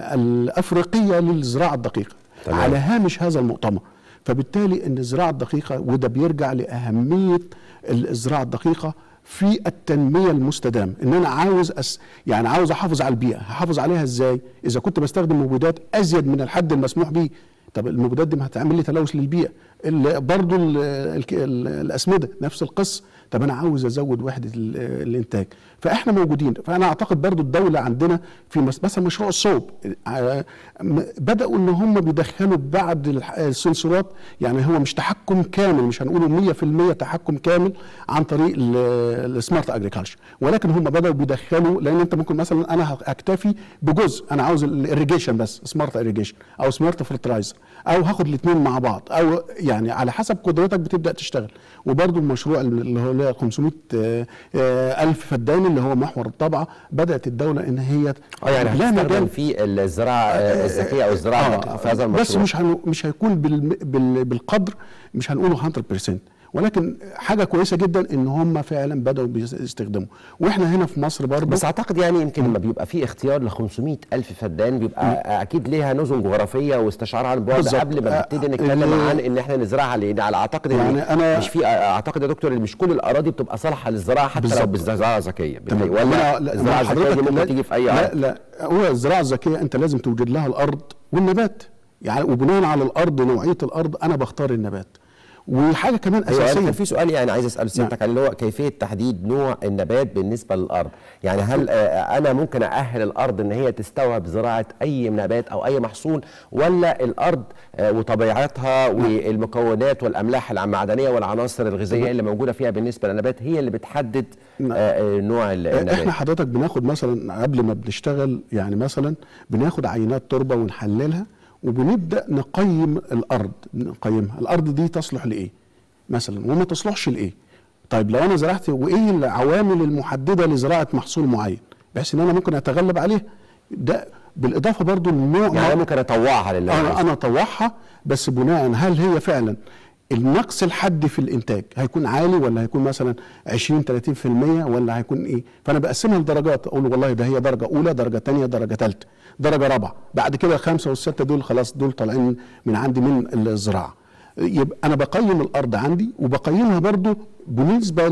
الأفريقية للزراعة الدقيقة تمام. على هامش هذا المؤتمر فبالتالي ان الزراعه الدقيقه وده بيرجع لاهميه الزراعه الدقيقه في التنميه المستدامه ان انا عاوز أس يعني عاوز احافظ على البيئه هحافظ عليها ازاي اذا كنت بستخدم مبيدات ازيد من الحد المسموح به طب المبيدات دي ما هتعمل لي تلوث للبيئه ال- برضو ال ال ال الاسمده نفس القصه طب انا عاوز ازود وحده ال- الانتاج فاحنا موجودين فانا اعتقد برضو الدوله عندنا في مس- مثلا مشروع الصوب ع- م- بداوا ان هم بيدخلوا بعض الح- السنسورات يعني هو مش تحكم كامل مش هنقوله 100% تحكم كامل عن طريق السمارت اجريكلتشر ولكن هم بداوا بيدخلوا لان انت ممكن مثلا انا اكتفي بجزء انا عاوز الاريجيشن بس سمارت اريجيشن او سمارت فرتلايزر او هاخد الاثنين مع بعض او يعني على حسب قدرتك بتبدا تشتغل وبرضو المشروع اللي هو اللي هو 500 آه، آه، الف فدان اللي هو محور الطبعه بدات الدوله ان هي اه يعني لها هتستخدم مجال في الزراعه آه، الذكيه او الزراعه آه، الدقيقة في هذا المشروع بس مش هنو مش هيكون بال بال بالقدر مش هنقوله 100% ولكن حاجه كويسه جدا ان هم فعلا بداوا بيستخدموا واحنا هنا في مصر برضه بس اعتقد يعني يمكن لما بيبقى في اختيار ل 500 الف فدان بيبقى اكيد ليها نظم جغرافيه واستشعار عن بعد بالظبط. قبل ما آه، نبتدي آه، نتكلم ال- عن ان احنا نزرعها لان على اعتقد يعني ان أنا- مش في اعتقد يا دكتور ان مش كل الاراضي بتبقى صالحه للزراعه حتى لو بالظبط. بالزراعه الذكيه تمام. ولا وأنا- لا، الزراعه ما الذكيه دي ممكن لا- تيجي في اي لا ارض لا هو الزراعه الذكيه انت لازم توجد لها الارض والنبات يعني وبناء على الارض نوعيه الارض انا بختار النبات وحاجه كمان ايوه اساسيه كان في سؤال يعني عايز اسال سيادتك عليه اللي هو كيفيه تحديد نوع النبات بالنسبه للارض يعني هل آه، انا ممكن ااهل الارض ان هي تستوعب زراعه اي نبات او اي محصول ولا الارض آه، وطبيعتها والمكونات والاملاح المعدنيه والعناصر الغذائيه اللي موجوده فيها بالنسبه للنبات هي اللي بتحدد نعم. آه، آه، نوع ال- احنا النبات حضرتك بناخد مثلا قبل ما بنشتغل يعني مثلا بناخد عينات تربه ونحللها وبنبدا نقيم الارض نقيمها الارض دي تصلح لايه مثلا وما تصلحش لايه طيب لو انا زرعت وايه العوامل المحدده لزراعه محصول معين بحيث ان انا ممكن اتغلب عليه ده بالاضافه برضو للنوع يعني انا ممكن اطوعها لله انا انا اطوعها بس بناء هل هي فعلا النقص الحدي في الانتاج هيكون عالي ولا هيكون مثلا 20 30% ولا هيكون ايه فانا بقسمها لدرجات اقول والله ده هي درجه اولى درجه ثانيه درجه ثالثه درجه رابعه بعد كده الخمسه والسته دول خلاص دول طالعين من عندي من الزراعه يبقى انا بقيم الارض عندي وبقيمها برضو بالنسبه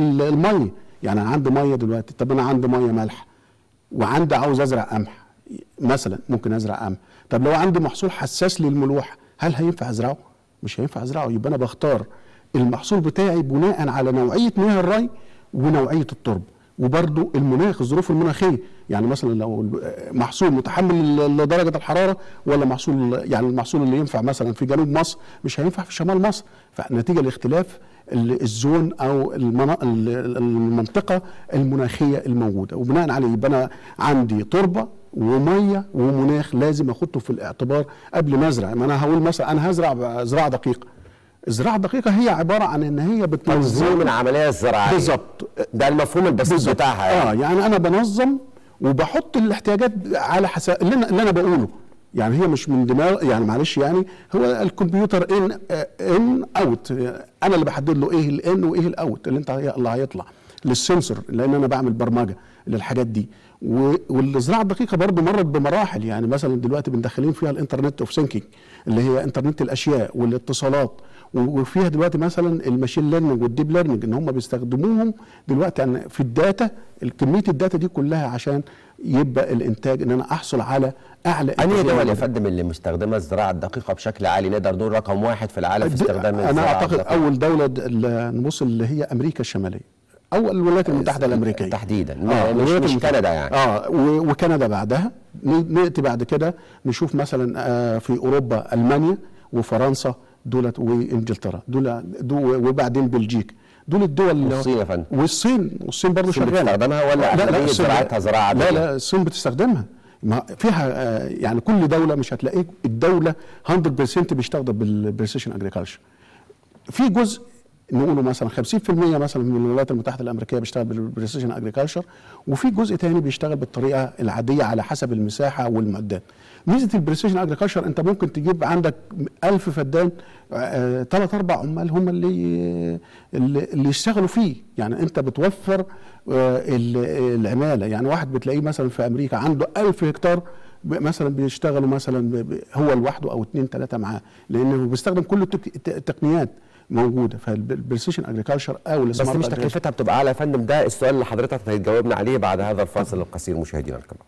للميه يعني انا عندي ميه دلوقتي طب انا عندي ميه ملح وعندي عاوز ازرع قمح مثلا ممكن ازرع قمح طب لو عندي محصول حساس للملوحه هل هينفع ازرعه مش هينفع ازرعه يبقى انا بختار المحصول بتاعي بناء على نوعيه مياه الري ونوعيه التربه وبرضو المناخ الظروف المناخيه يعني مثلا لو محصول متحمل لدرجه الحراره ولا محصول يعني المحصول اللي ينفع مثلا في جنوب مصر مش هينفع في شمال مصر فنتيجه لاختلاف ال- الزون او المنا- ال- المنطقه المناخيه الموجوده وبناء عليه يبقى انا عندي تربه وميه ومناخ لازم اخده في الاعتبار قبل ما ازرع ما انا هقول مثلا انا هزرع زراعه دقيقه الزراعه الدقيقه هي عباره عن ان هي تنظيم بتنظم العمليه الزراعيه بالظبط ده المفهوم البسيط بالظبط. بتاعها يعني. اه يعني انا بنظم وبحط الاحتياجات على حسب اللي انا, اللي أنا بقوله يعني هي مش من دماغ يعني معلش يعني هو الكمبيوتر ان ان اوت انا اللي بحدد له ايه الان وايه الاوت اللي انت اللي هيطلع للسنسور لان انا بعمل برمجه للحاجات دي و- والزراعه الدقيقه برضو مرت بمراحل يعني مثلا دلوقتي بندخلين فيها الانترنت اوف ثينكينج اللي هي انترنت الاشياء والاتصالات و- وفيها دلوقتي مثلا الماشين ليرنينج والديب ليرنينج ان هم بيستخدموهم دلوقتي يعني في الداتا كميه الداتا دي كلها عشان يبقى الانتاج ان انا احصل على اعلى أنهي إنتاجية دول يا ممكنة. فندم اللي مستخدمه الزراعه الدقيقه بشكل عالي نقدر نقول رقم واحد في العالم في دي- استخدام الزراعه انا اعتقد الدقيقة؟ اول دوله د- اللي نبص اللي هي امريكا الشماليه او الولايات المتحده الامريكيه تحديدا آه مش, الولايات مش المتحدة. كندا يعني اه و- وكندا بعدها ن- ناتي بعد كده نشوف مثلا آه في اوروبا المانيا وفرنسا دولت وانجلترا دول دول وبعدين بلجيكا دول الدول اللي- والصين يا فندم. والصين والصين برضه الصين شغاله بتستخدمها ولا لا لا أغلبية الصين- زراعتها زراعة لا عادية؟ لا الصين بتستخدمها ما فيها آه، يعني كل دوله مش هتلاقي الدوله 100% بيستخدم بالبريسيشن اجريكلتشر في جزء نقوله مثلا 50% مثلا من الولايات المتحده الامريكيه بيشتغل بالبريسيشن اجريكلتشر وفي جزء تاني بيشتغل بالطريقه العاديه على حسب المساحه والمعدات ميزه البريسيشن اجريكلتشر انت ممكن تجيب عندك ألف فدان ثلاث اربع عمال هم اللي اللي اللي يشتغلوا فيه يعني انت بتوفر آه، ال- العماله يعني واحد بتلاقيه مثلا في امريكا عنده ألف هكتار ب- مثلا بيشتغلوا مثلا ب- ب- هو لوحده او اثنين ثلاثه معاه لانه بيستخدم كل التك- الت- التقنيات موجوده فالبريسيشن اجريكلتشر او بس السمارت مش agriculture تكلفتها بتبقى اعلى يا فندم ده السؤال اللي حضرتك هتجاوبنا عليه بعد هذا الفاصل القصير مشاهدينا الكرام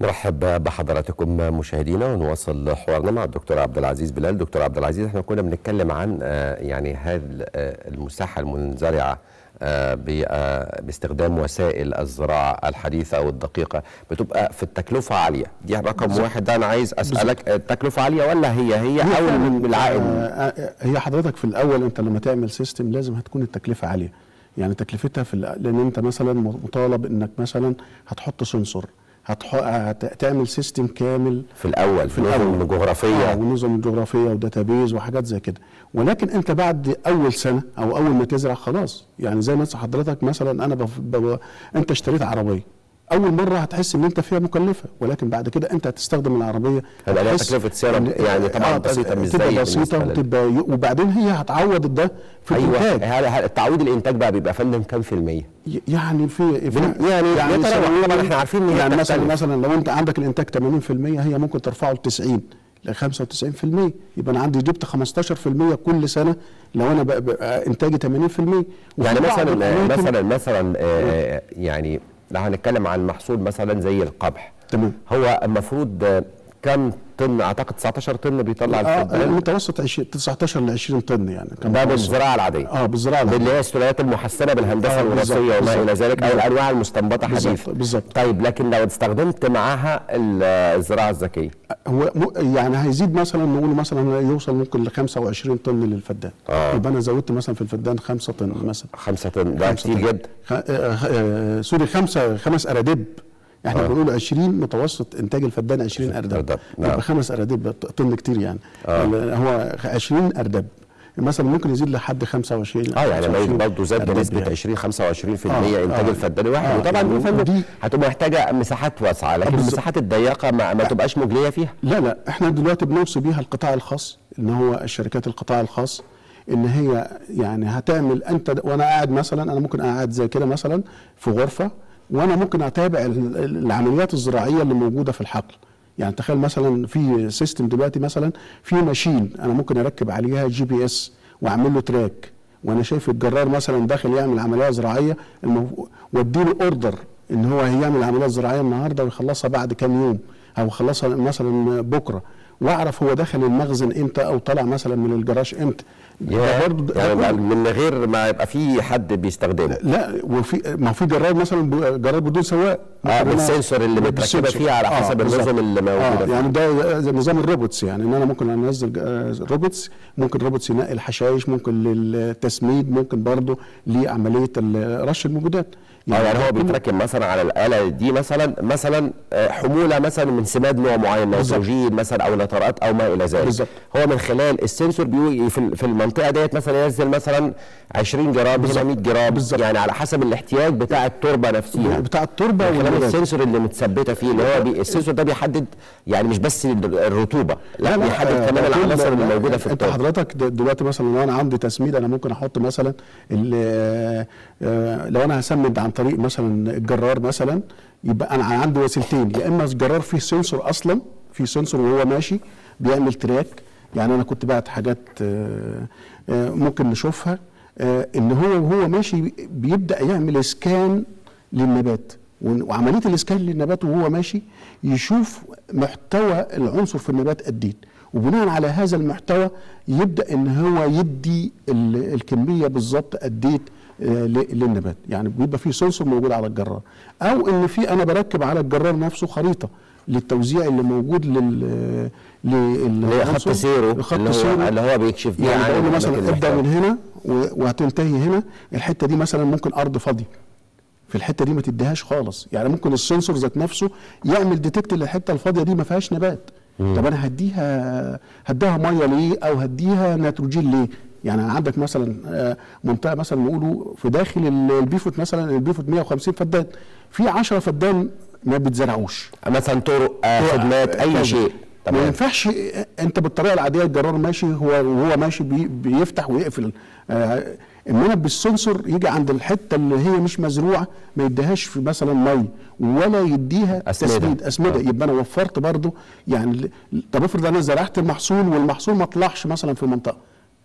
نرحب بحضراتكم مشاهدينا ونواصل حوارنا مع الدكتور عبد العزيز بلال دكتور عبد العزيز احنا كنا بنتكلم عن آه، يعني هذه آه، المساحه المنزرعه آه، ب- آه، باستخدام وسائل الزراعه الحديثه والدقيقه بتبقى في التكلفه عاليه دي رقم واحد ده انا عايز اسالك التكلفه عاليه ولا هي هي او فعلاً، العائد آه، آه، هي حضرتك في الاول انت لما تعمل سيستم لازم هتكون التكلفه عاليه يعني تكلفتها في الأ- لان انت مثلا مطالب انك مثلا هتحط سنسور هتح... هتعمل سيستم كامل في الاول في الأول. نظم جغرافيه اه ونظم الجغرافيه وداتابيز وحاجات زي كده ولكن انت بعد اول سنه او اول ما تزرع خلاص يعني زي ما حضرتك مثلا انا بف... ب... انت اشتريت عربيه اول مره هتحس ان انت فيها مكلفه ولكن بعد كده انت هتستخدم العربيه هيبقى ليها هتحس تكلفة صيانة إن- يعني طبعاً آه، بسيطة مش زي تبقى بالنسبة بسيطه لل- وتبقى وبعدين هي هتعوض ده في ايوه الانتاج هل هل التعويض الانتاج بقى بيبقى فندم كام في المية؟ ي- يعني في, في بن- يعني يتراوح. سنوياً طبعاً إحنا عارفين إن هي يعني مثلا بتختلف. مثلا لو انت عندك الانتاج 80% هي ممكن ترفعه ل 90 ل 95% يبقى انا عندي جبت 15% كل سنه لو انا بقى بقى انتاجي 80% يعني وفي بعض مثلا الأماكن- مثلا مثلا آه، يعني لو هنتكلم عن محصول مثلا زي القمح تمام هو المفروض آه، كم طن اعتقد 19 طن بيطلع اه الفدان المتوسط 20 19 ل 20 طن يعني كان ده متوسط. بالزراعه العاديه اه بالزراعه اللي العادية. هي السلالات المحسنه بالهندسه آه، بالظبط، الوراثيه وما الى بالظبط. ذلك او الانواع المستنبطه بالظبط، حديثا بالظبط. طيب لكن لو استخدمت معاها ال- الزراعه الذكيه هو م- يعني هيزيد مثلا نقول مثلا يوصل ممكن ل 25 طن للفدان آه. يبقى انا زودت مثلا في الفدان 5 طن مثلا 5 طن ده خمسة كتير طن. جدا خ... آه، آه، سوري خمسة خمس أرادب احنا آه. بنقول 20 متوسط انتاج الفدان 20 اردب أردب، نعم. يبقى خمس اردب طن كتير يعني آه. يعني هو 20 اردب مثلا ممكن يزيد لحد 25 اه يعني لو 25 برضه زاد أردب بنسبه يعني. 20 25% آه، انتاج آه. الفدان الواحد آه، وطبعا يعني يا فندم ودي- هتبقى محتاجه مساحات واسعه لكن بالظبط. المساحات الضيقه ما, ما تبقاش مجليه فيها لا لا احنا دلوقتي بنوصي بيها القطاع الخاص ان هو الشركات القطاع الخاص ان هي يعني هتعمل انت د- وانا قاعد مثلا انا ممكن قاعد زي كده مثلا في غرفه وانا ممكن اتابع ال- ال- العمليات الزراعيه اللي موجوده في الحقل يعني تخيل مثلا في سيستم دلوقتي مثلا في ماشين انا ممكن اركب عليها جي بي اس واعمل له تراك وانا شايف الجرار مثلا داخل يعمل عمليه زراعيه المف- واديله اوردر ان هو هيعمل عمليه زراعيه النهارده ويخلصها بعد كام يوم او يخلصها مثلا بكره واعرف هو داخل المخزن امتى او طلع مثلا من الجراج امتى ده برضه ده يعني كله- من غير ما يبقى في حد بيستخدمه لا وفي ما هو في جرار مثلا ب- جرار بدون سواق اه ممكن أنا- بالسنسور اللي متركبه بالسنسور. فيه على حسب بالظبط. النظم اللي موجوده آه فيه. يعني ده زي نظام الروبوتس يعني ان انا ممكن انزل آه، روبوتس ممكن روبوتس ينقي الحشائش ممكن للتسميد ممكن برضه لعمليه ال- رش المبيدات اه يعني هو كله- بيتركب مثلا على الاله دي مثلا مثلا آه، حموله مثلا من سماد نوع معين بالظبط. نيتروجين مثلا او نترات او ما الى ذلك بالظبط. هو من خلال السنسور بيقول في في المنطقه ديت مثلا ينزل مثلا 20 جرام هنا 100 جرام بالظبط. يعني على حسب الاحتياج بتاع التربه نفسها بتاع التربه من خلال والنبات. السنسور اللي متثبته فيه اللي هو بي السنسور ده بيحدد يعني مش بس الرطوبه لا, بيحدد آه، كمان ده كل- العناصر اللي موجوده في انت التربه حضرتك د- دلوقتي مثلا لو انا عندي تسميد انا ممكن احط مثلا ال- آه، آه، لو انا هسمد عن طريق مثلا الجرار مثلا يبقى انا عندي وسيلتين يا اما الجرار فيه سنسور اصلا فيه سنسور وهو ماشي بيعمل تراك يعني انا كنت بعت حاجات آه، آه، ممكن نشوفها آه، ان هو وهو ماشي بيبدا يعمل اسكان للنبات ون- وعمليه الاسكان للنبات وهو ماشي يشوف محتوى العنصر في النبات قد ايه وبناء على هذا المحتوى يبدا ان هو يدي ال- الكميه بالظبط قد ايه آه، ل- للنبات يعني بيبقى في سنسور موجود على الجرار او ان في انا بركب على الجرار نفسه خريطه للتوزيع اللي موجود لل اللي هي خط سيره خط اللي هو سيره اللي هو بيكشف بيه يعني عن بقول له مثلا الأماكن ابدا المحتوى. من هنا و- وهتنتهي هنا الحته دي مثلا ممكن ارض فاضيه في الحته دي ما تديهاش خالص يعني ممكن السنسور ذات نفسه يعمل ديتكت للحته الفاضيه دي ما فيهاش نبات طب انا هديها هديها ميه ليه او هديها نيتروجين ليه يعني عندك مثلا آه، منطقه مثلا نقوله في داخل ال- البيفوت مثلا البيفوت 150 فدان في 10 فدان ما بيتزرعوش مثلا طرق آه، خدمات اي كذا. شيء ما تمام ينفعش انت بالطريقه العاديه الجرار ماشي هو وهو ماشي بي بيفتح ويقفل آه انما بالسنسور يجي عند الحته اللي هي مش مزروعه ما يديهاش في مثلا مي ولا يديها أسمدة. تسميد اسمده آه. يبقى انا وفرت برضو يعني ل- طب افرض انا زرعت المحصول والمحصول ما طلعش مثلا في منطقه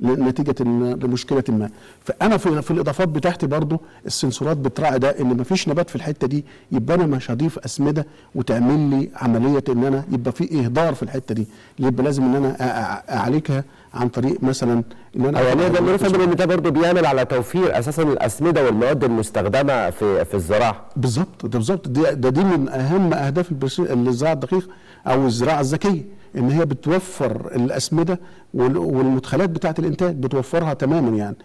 نتيجه إن- لمشكله ما فانا في, في الاضافات بتاعتي برضو السنسورات بتراعي ده ان مفيش نبات في الحته دي يبقى انا مش هضيف اسمده وتعمل لي عمليه ان انا يبقى في اهدار في الحته دي يبقى لازم ان انا أع- اعالجها عن طريق مثلا ان انا أو يعني أخد- نقدر نفهم ان ده برضه بيعمل على توفير اساسا الاسمده والمواد المستخدمه في في الزراعه بالظبط ده بالظبط دي ده دي من اهم اهداف البرس- الزراعه الدقيقه او الزراعه الذكيه ان هي بتوفر الاسمده وال- والمدخلات بتاعه الانتاج بتوفرها تماما يعني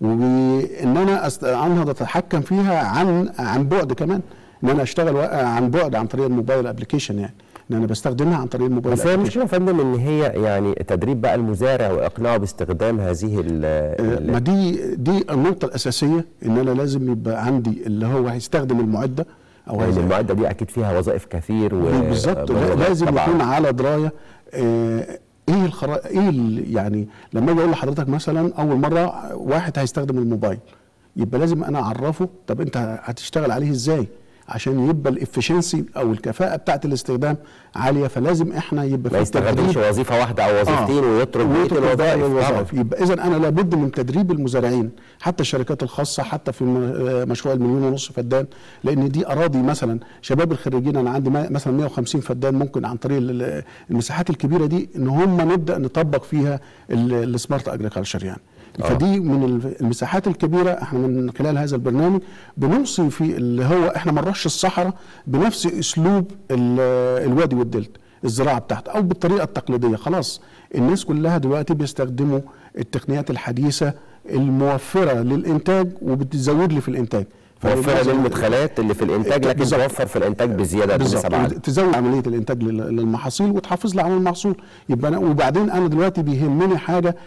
وان انا أست- انهض اتحكم فيها عن عن بعد كمان ان انا اشتغل وق- عن بعد عن طريق الموبايل ابلكيشن يعني ان انا بستخدمها عن طريق الموبايل بس هي application. المشكله يا فندم ان هي يعني تدريب بقى المزارع واقناعه باستخدام هذه ال ال- ما دي دي النقطه الاساسيه ان انا لازم يبقى عندي اللي هو هيستخدم المعده او لان هيز- المعده دي اكيد فيها وظائف كثير و بالظبط برضه لازم طبعاً. يكون على درايه آه، ايه الخرا ايه ال- يعني لما اجي اقول لحضرتك مثلا اول مره واحد هيستخدم الموبايل يبقى لازم انا اعرفه طب انت هتشتغل عليه ازاي عشان يبقى الافشنسي او الكفاءه بتاعت الاستخدام عاليه فلازم احنا يبقى ما في يستخدمش تدريب وظيفه واحده او وظيفتين آه. ويترك بقيه ويترك باقي الوظائف طبعاً. الوظائف يبقى اذا انا لابد من تدريب المزارعين حتى الشركات الخاصه حتى في م- آه، مشروع المليون ونص فدان لان دي اراضي مثلا شباب الخريجين انا عندي ما- مثلا 150 فدان ممكن عن طريق ال- ال- المساحات الكبيره دي ان هم نبدا نطبق فيها ال- السمارت اجريكلتشر يعني آه. فدي من ال- المساحات الكبيره احنا من خلال هذا البرنامج بنوصي في اللي هو احنا ما نروحش الصحراء بنفس اسلوب ال- الوادي والدلتا الزراعه بتاعته او بالطريقه التقليديه خلاص الناس كلها دلوقتي بيستخدموا التقنيات الحديثه الموفره للانتاج وبتزود لي في الانتاج موفره فلازم- للمدخلات اللي في الانتاج لكن بالظبط. توفر في الانتاج بزياده بالظبط بنسب عاليه تزود عمليه الانتاج لل- للمحاصيل وتحافظ لي على المحصول يبقى أنا وبعدين انا دلوقتي بيهمني حاجه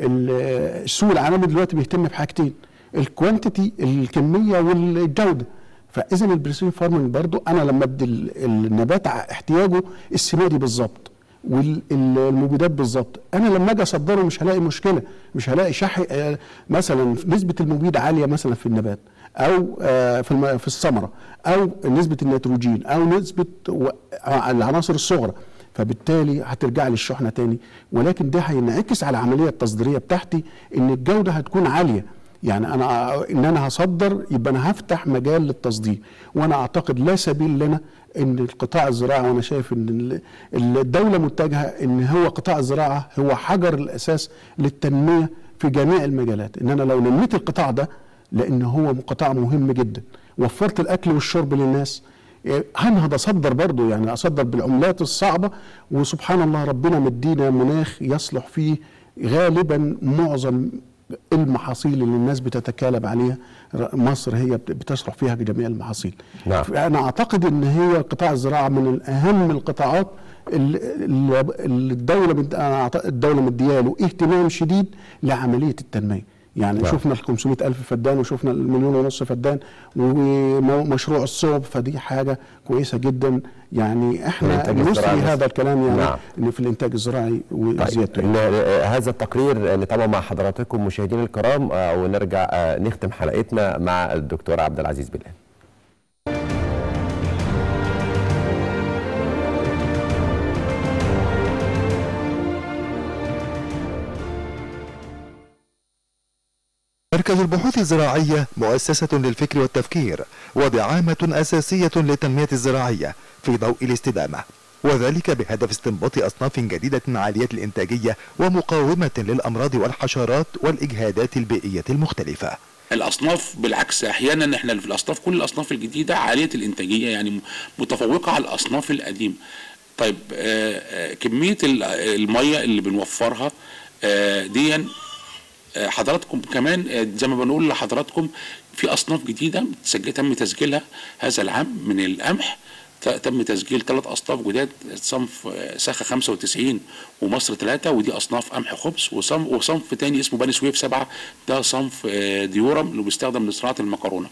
ال- السوق العالمي دلوقتي بيهتم بحاجتين الكوانتيتي الكميه والجوده فاذا البريسيشن فارمنج برضو انا لما ادي ال- النبات ع- احتياجه السمادي بالظبط والمبيدات بالظبط انا لما اجي اصدره مش هلاقي مشكله مش هلاقي شح آه، مثلا نسبه المبيد عاليه مثلا في النبات او آه، في الم- في الثمره او نسبه النيتروجين او نسبه و- آه، العناصر الصغرى فبالتالي هترجع لي الشحنه تاني ولكن ده هينعكس على العمليه التصديريه بتاعتي ان الجوده هتكون عاليه يعني انا ان انا هصدر يبقى انا هفتح مجال للتصدير وانا اعتقد لا سبيل لنا ان القطاع الزراعي وانا شايف ان ال- الدوله متجهه ان هو قطاع الزراعه هو حجر الاساس للتنميه في جميع المجالات ان انا لو نميت القطاع ده لان هو قطاع مهم جدا وفرت الاكل والشرب للناس إيه، هنهض اصدر برضه يعني اصدر بالعملات الصعبه وسبحان الله ربنا مدينا مناخ يصلح فيه غالبا معظم المحاصيل اللي الناس بتتكالب عليها ر- مصر هي بت- بتصلح فيها جميع المحاصيل نعم. انا اعتقد ان هي قطاع الزراعه من اهم القطاعات اللي اللي الدوله مد- أنا أعت- الدوله مدياله اهتمام شديد لعمليه التنميه يعني نعم. شفنا ال 500 ألف فدان وشفنا المليون ونص فدان ومشروع الصوب فدي حاجة كويسة جدا يعني احنا الإنتاج نسري الزراعي بس. هذا الكلام يعني نعم. ان في الانتاج الزراعي طيب وزيادته ن- ن- هذا التقرير نتابعه مع حضراتكم مشاهدينا الكرام آه، ونرجع آه، نختم حلقتنا مع الدكتور عبد العزيز بلال مركز البحوث الزراعية مؤسسة للفكر والتفكير ودعامة أساسية للتنمية الزراعية في ضوء الاستدامة وذلك بهدف استنباط أصناف جديدة عالية الإنتاجية ومقاومة للأمراض والحشرات والإجهادات البيئية المختلفة الاصناف بالعكس احيانا احنا في الاصناف كل الاصناف الجديده عاليه الانتاجيه يعني م- متفوقه على الاصناف القديمه طيب آه، آه، كميه ال- الميه اللي بنوفرها آه، ديا آه، حضراتكم كمان آه، زي ما بنقول لحضراتكم في اصناف جديده تسجل تم تسجيلها هذا العام من القمح ت- تم تسجيل ثلاث اصناف جداد صنف آه، ساخه 95 ومصر ثلاثه ودي اصناف قمح خبز وصنف وصنف تاني اسمه بني سويف سبعه ده صنف آه، ديورم اللي بيستخدم لصناعه المكرونه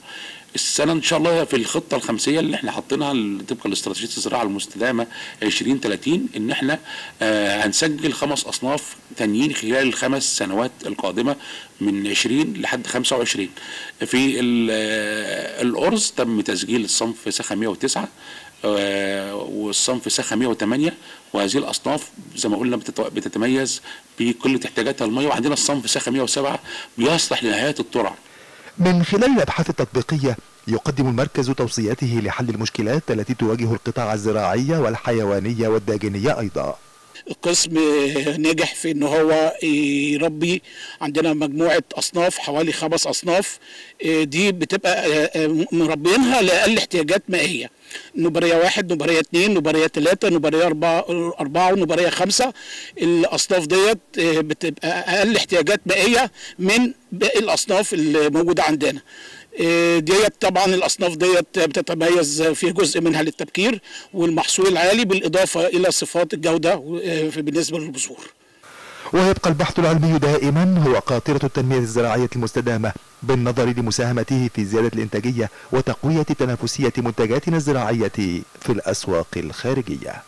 السنه ان شاء الله في الخطه الخمسيه اللي احنا حاطينها طبقا لاستراتيجيه الزراعه المستدامه 2030 ان احنا آه هنسجل خمس اصناف تانيين خلال الخمس سنوات القادمه من 20 لحد 25 في الارز تم تسجيل الصنف سخا 109 والصنف سخا 108 وهذه الاصناف زي ما قلنا بتتميز بكل احتياجاتها الميه وعندنا الصنف سخا 107 بيصلح لنهايه الترع من خلال الابحاث التطبيقيه يقدم المركز توصياته لحل المشكلات التي تواجه القطاع الزراعي والحيواني والداجني ايضا القسم نجح في ان هو يربي عندنا مجموعه اصناف حوالي خمس اصناف دي بتبقى مربينها لاقل احتياجات مائيه نوبريه واحد نوبريه اثنين نوبريه ثلاثه نوبريه اربعه اربعه ونوبريه خمسه الاصناف ديت بتبقى اقل احتياجات مائيه من باقي الاصناف اللي موجوده عندنا ديت طبعا الاصناف ديت بتتميز في جزء منها للتبكير والمحصول العالي بالاضافه الى صفات الجوده بالنسبه للبذور. ويبقى البحث العلمي دائما هو قاطرة التنمية الزراعية المستدامة بالنظر لمساهمته في زيادة الإنتاجية وتقوية تنافسية منتجاتنا الزراعية في الأسواق الخارجية.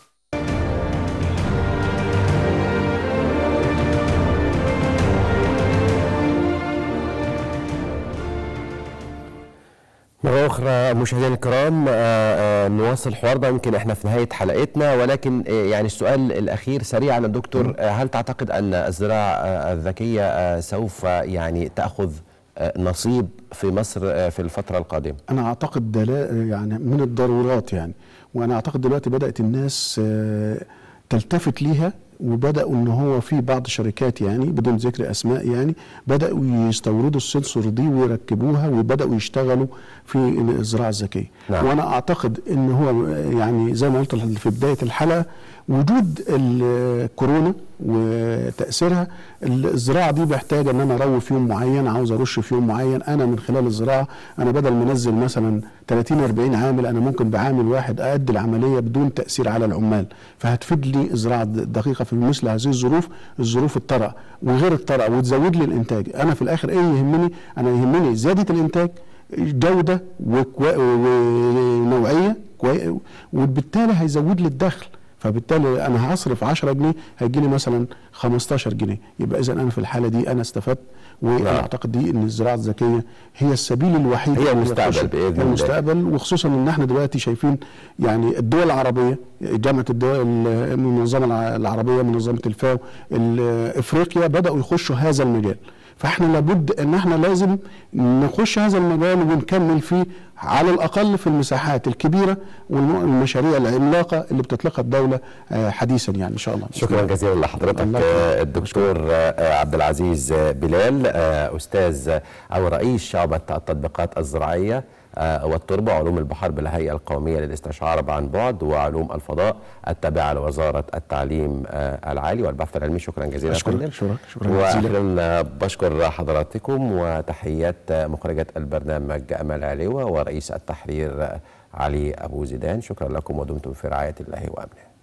مرة أخرى مشاهدينا الكرام آه، آه، نواصل حوارنا يمكن احنا في نهاية حلقتنا ولكن آه، يعني السؤال الأخير سريعا يا دكتور آه، هل تعتقد أن الزراعة آه، الذكية آه، سوف يعني تأخذ آه، نصيب في مصر آه، في الفترة القادمة؟ انا اعتقد ده لا- يعني من الضرورات يعني وانا اعتقد دلوقتي بدات الناس آه، تلتفت ليها وبداوا ان هو في بعض الشركات يعني بدون ذكر اسماء يعني بداوا يستوردوا السنسور دي ويركبوها وبداوا يشتغلوا في الزراعه الذكيه نعم. وانا اعتقد ان هو يعني زي ما قلت في بدايه الحلقه وجود الكورونا وتاثيرها الزراعه دي محتاجه ان انا اروي في يوم معين عاوز ارش في يوم معين انا من خلال الزراعه انا بدل ما انزل مثلا 30 40 عامل انا ممكن بعامل واحد اادي العمليه بدون تاثير على العمال فهتفيد لي الزراعه دقيقه في مثل هذه الظروف الظروف الطرأ وغير الطرأ وتزود لي الانتاج انا في الاخر ايه يهمني انا يهمني زياده الانتاج جوده وكوا- ونوعيه كوي- وبالتالي هيزود لي الدخل فبالتالي انا هصرف 10 جنيه هيجي لي مثلا 15 جنيه يبقى اذا انا في الحاله دي انا استفدت وانا نعم. اعتقد دي ان الزراعه الذكيه هي السبيل الوحيد هي اللي المستقبل يخش- بإذن هي الله. المستقبل وخصوصا ان احنا دلوقتي شايفين يعني الدول العربيه جامعه الدول المنظمه الع- العربيه منظمه الفاو ال- افريقيا بداوا يخشوا هذا المجال فاحنا لابد ان احنا لازم نخش هذا المجال ونكمل فيه على الاقل في المساحات الكبيره والمشاريع العملاقه اللي بتطلقها الدوله آه، حديثا يعني ان شاء الله شكرا جزيلا لحضرتك الله آه، يخليك. الدكتور آه، عبد العزيز آه، بلال آه، استاذ او رئيس شعبه التطبيقات الزراعيه آه، والتربه وعلوم البحار بالهيئه القوميه للاستشعار عن بعد وعلوم الفضاء التابعه لوزاره التعليم آه، العالي والبحث العلمي شكرا جزيلا يا أشكرك، فندم. شكرا- شكرا جزيلا. واخيرا بشكر حضراتكم وتحيات مخرجه البرنامج امال علوه ورئيس التحرير علي ابو زيدان شكرا لكم ودمتم في رعايه الله وامنه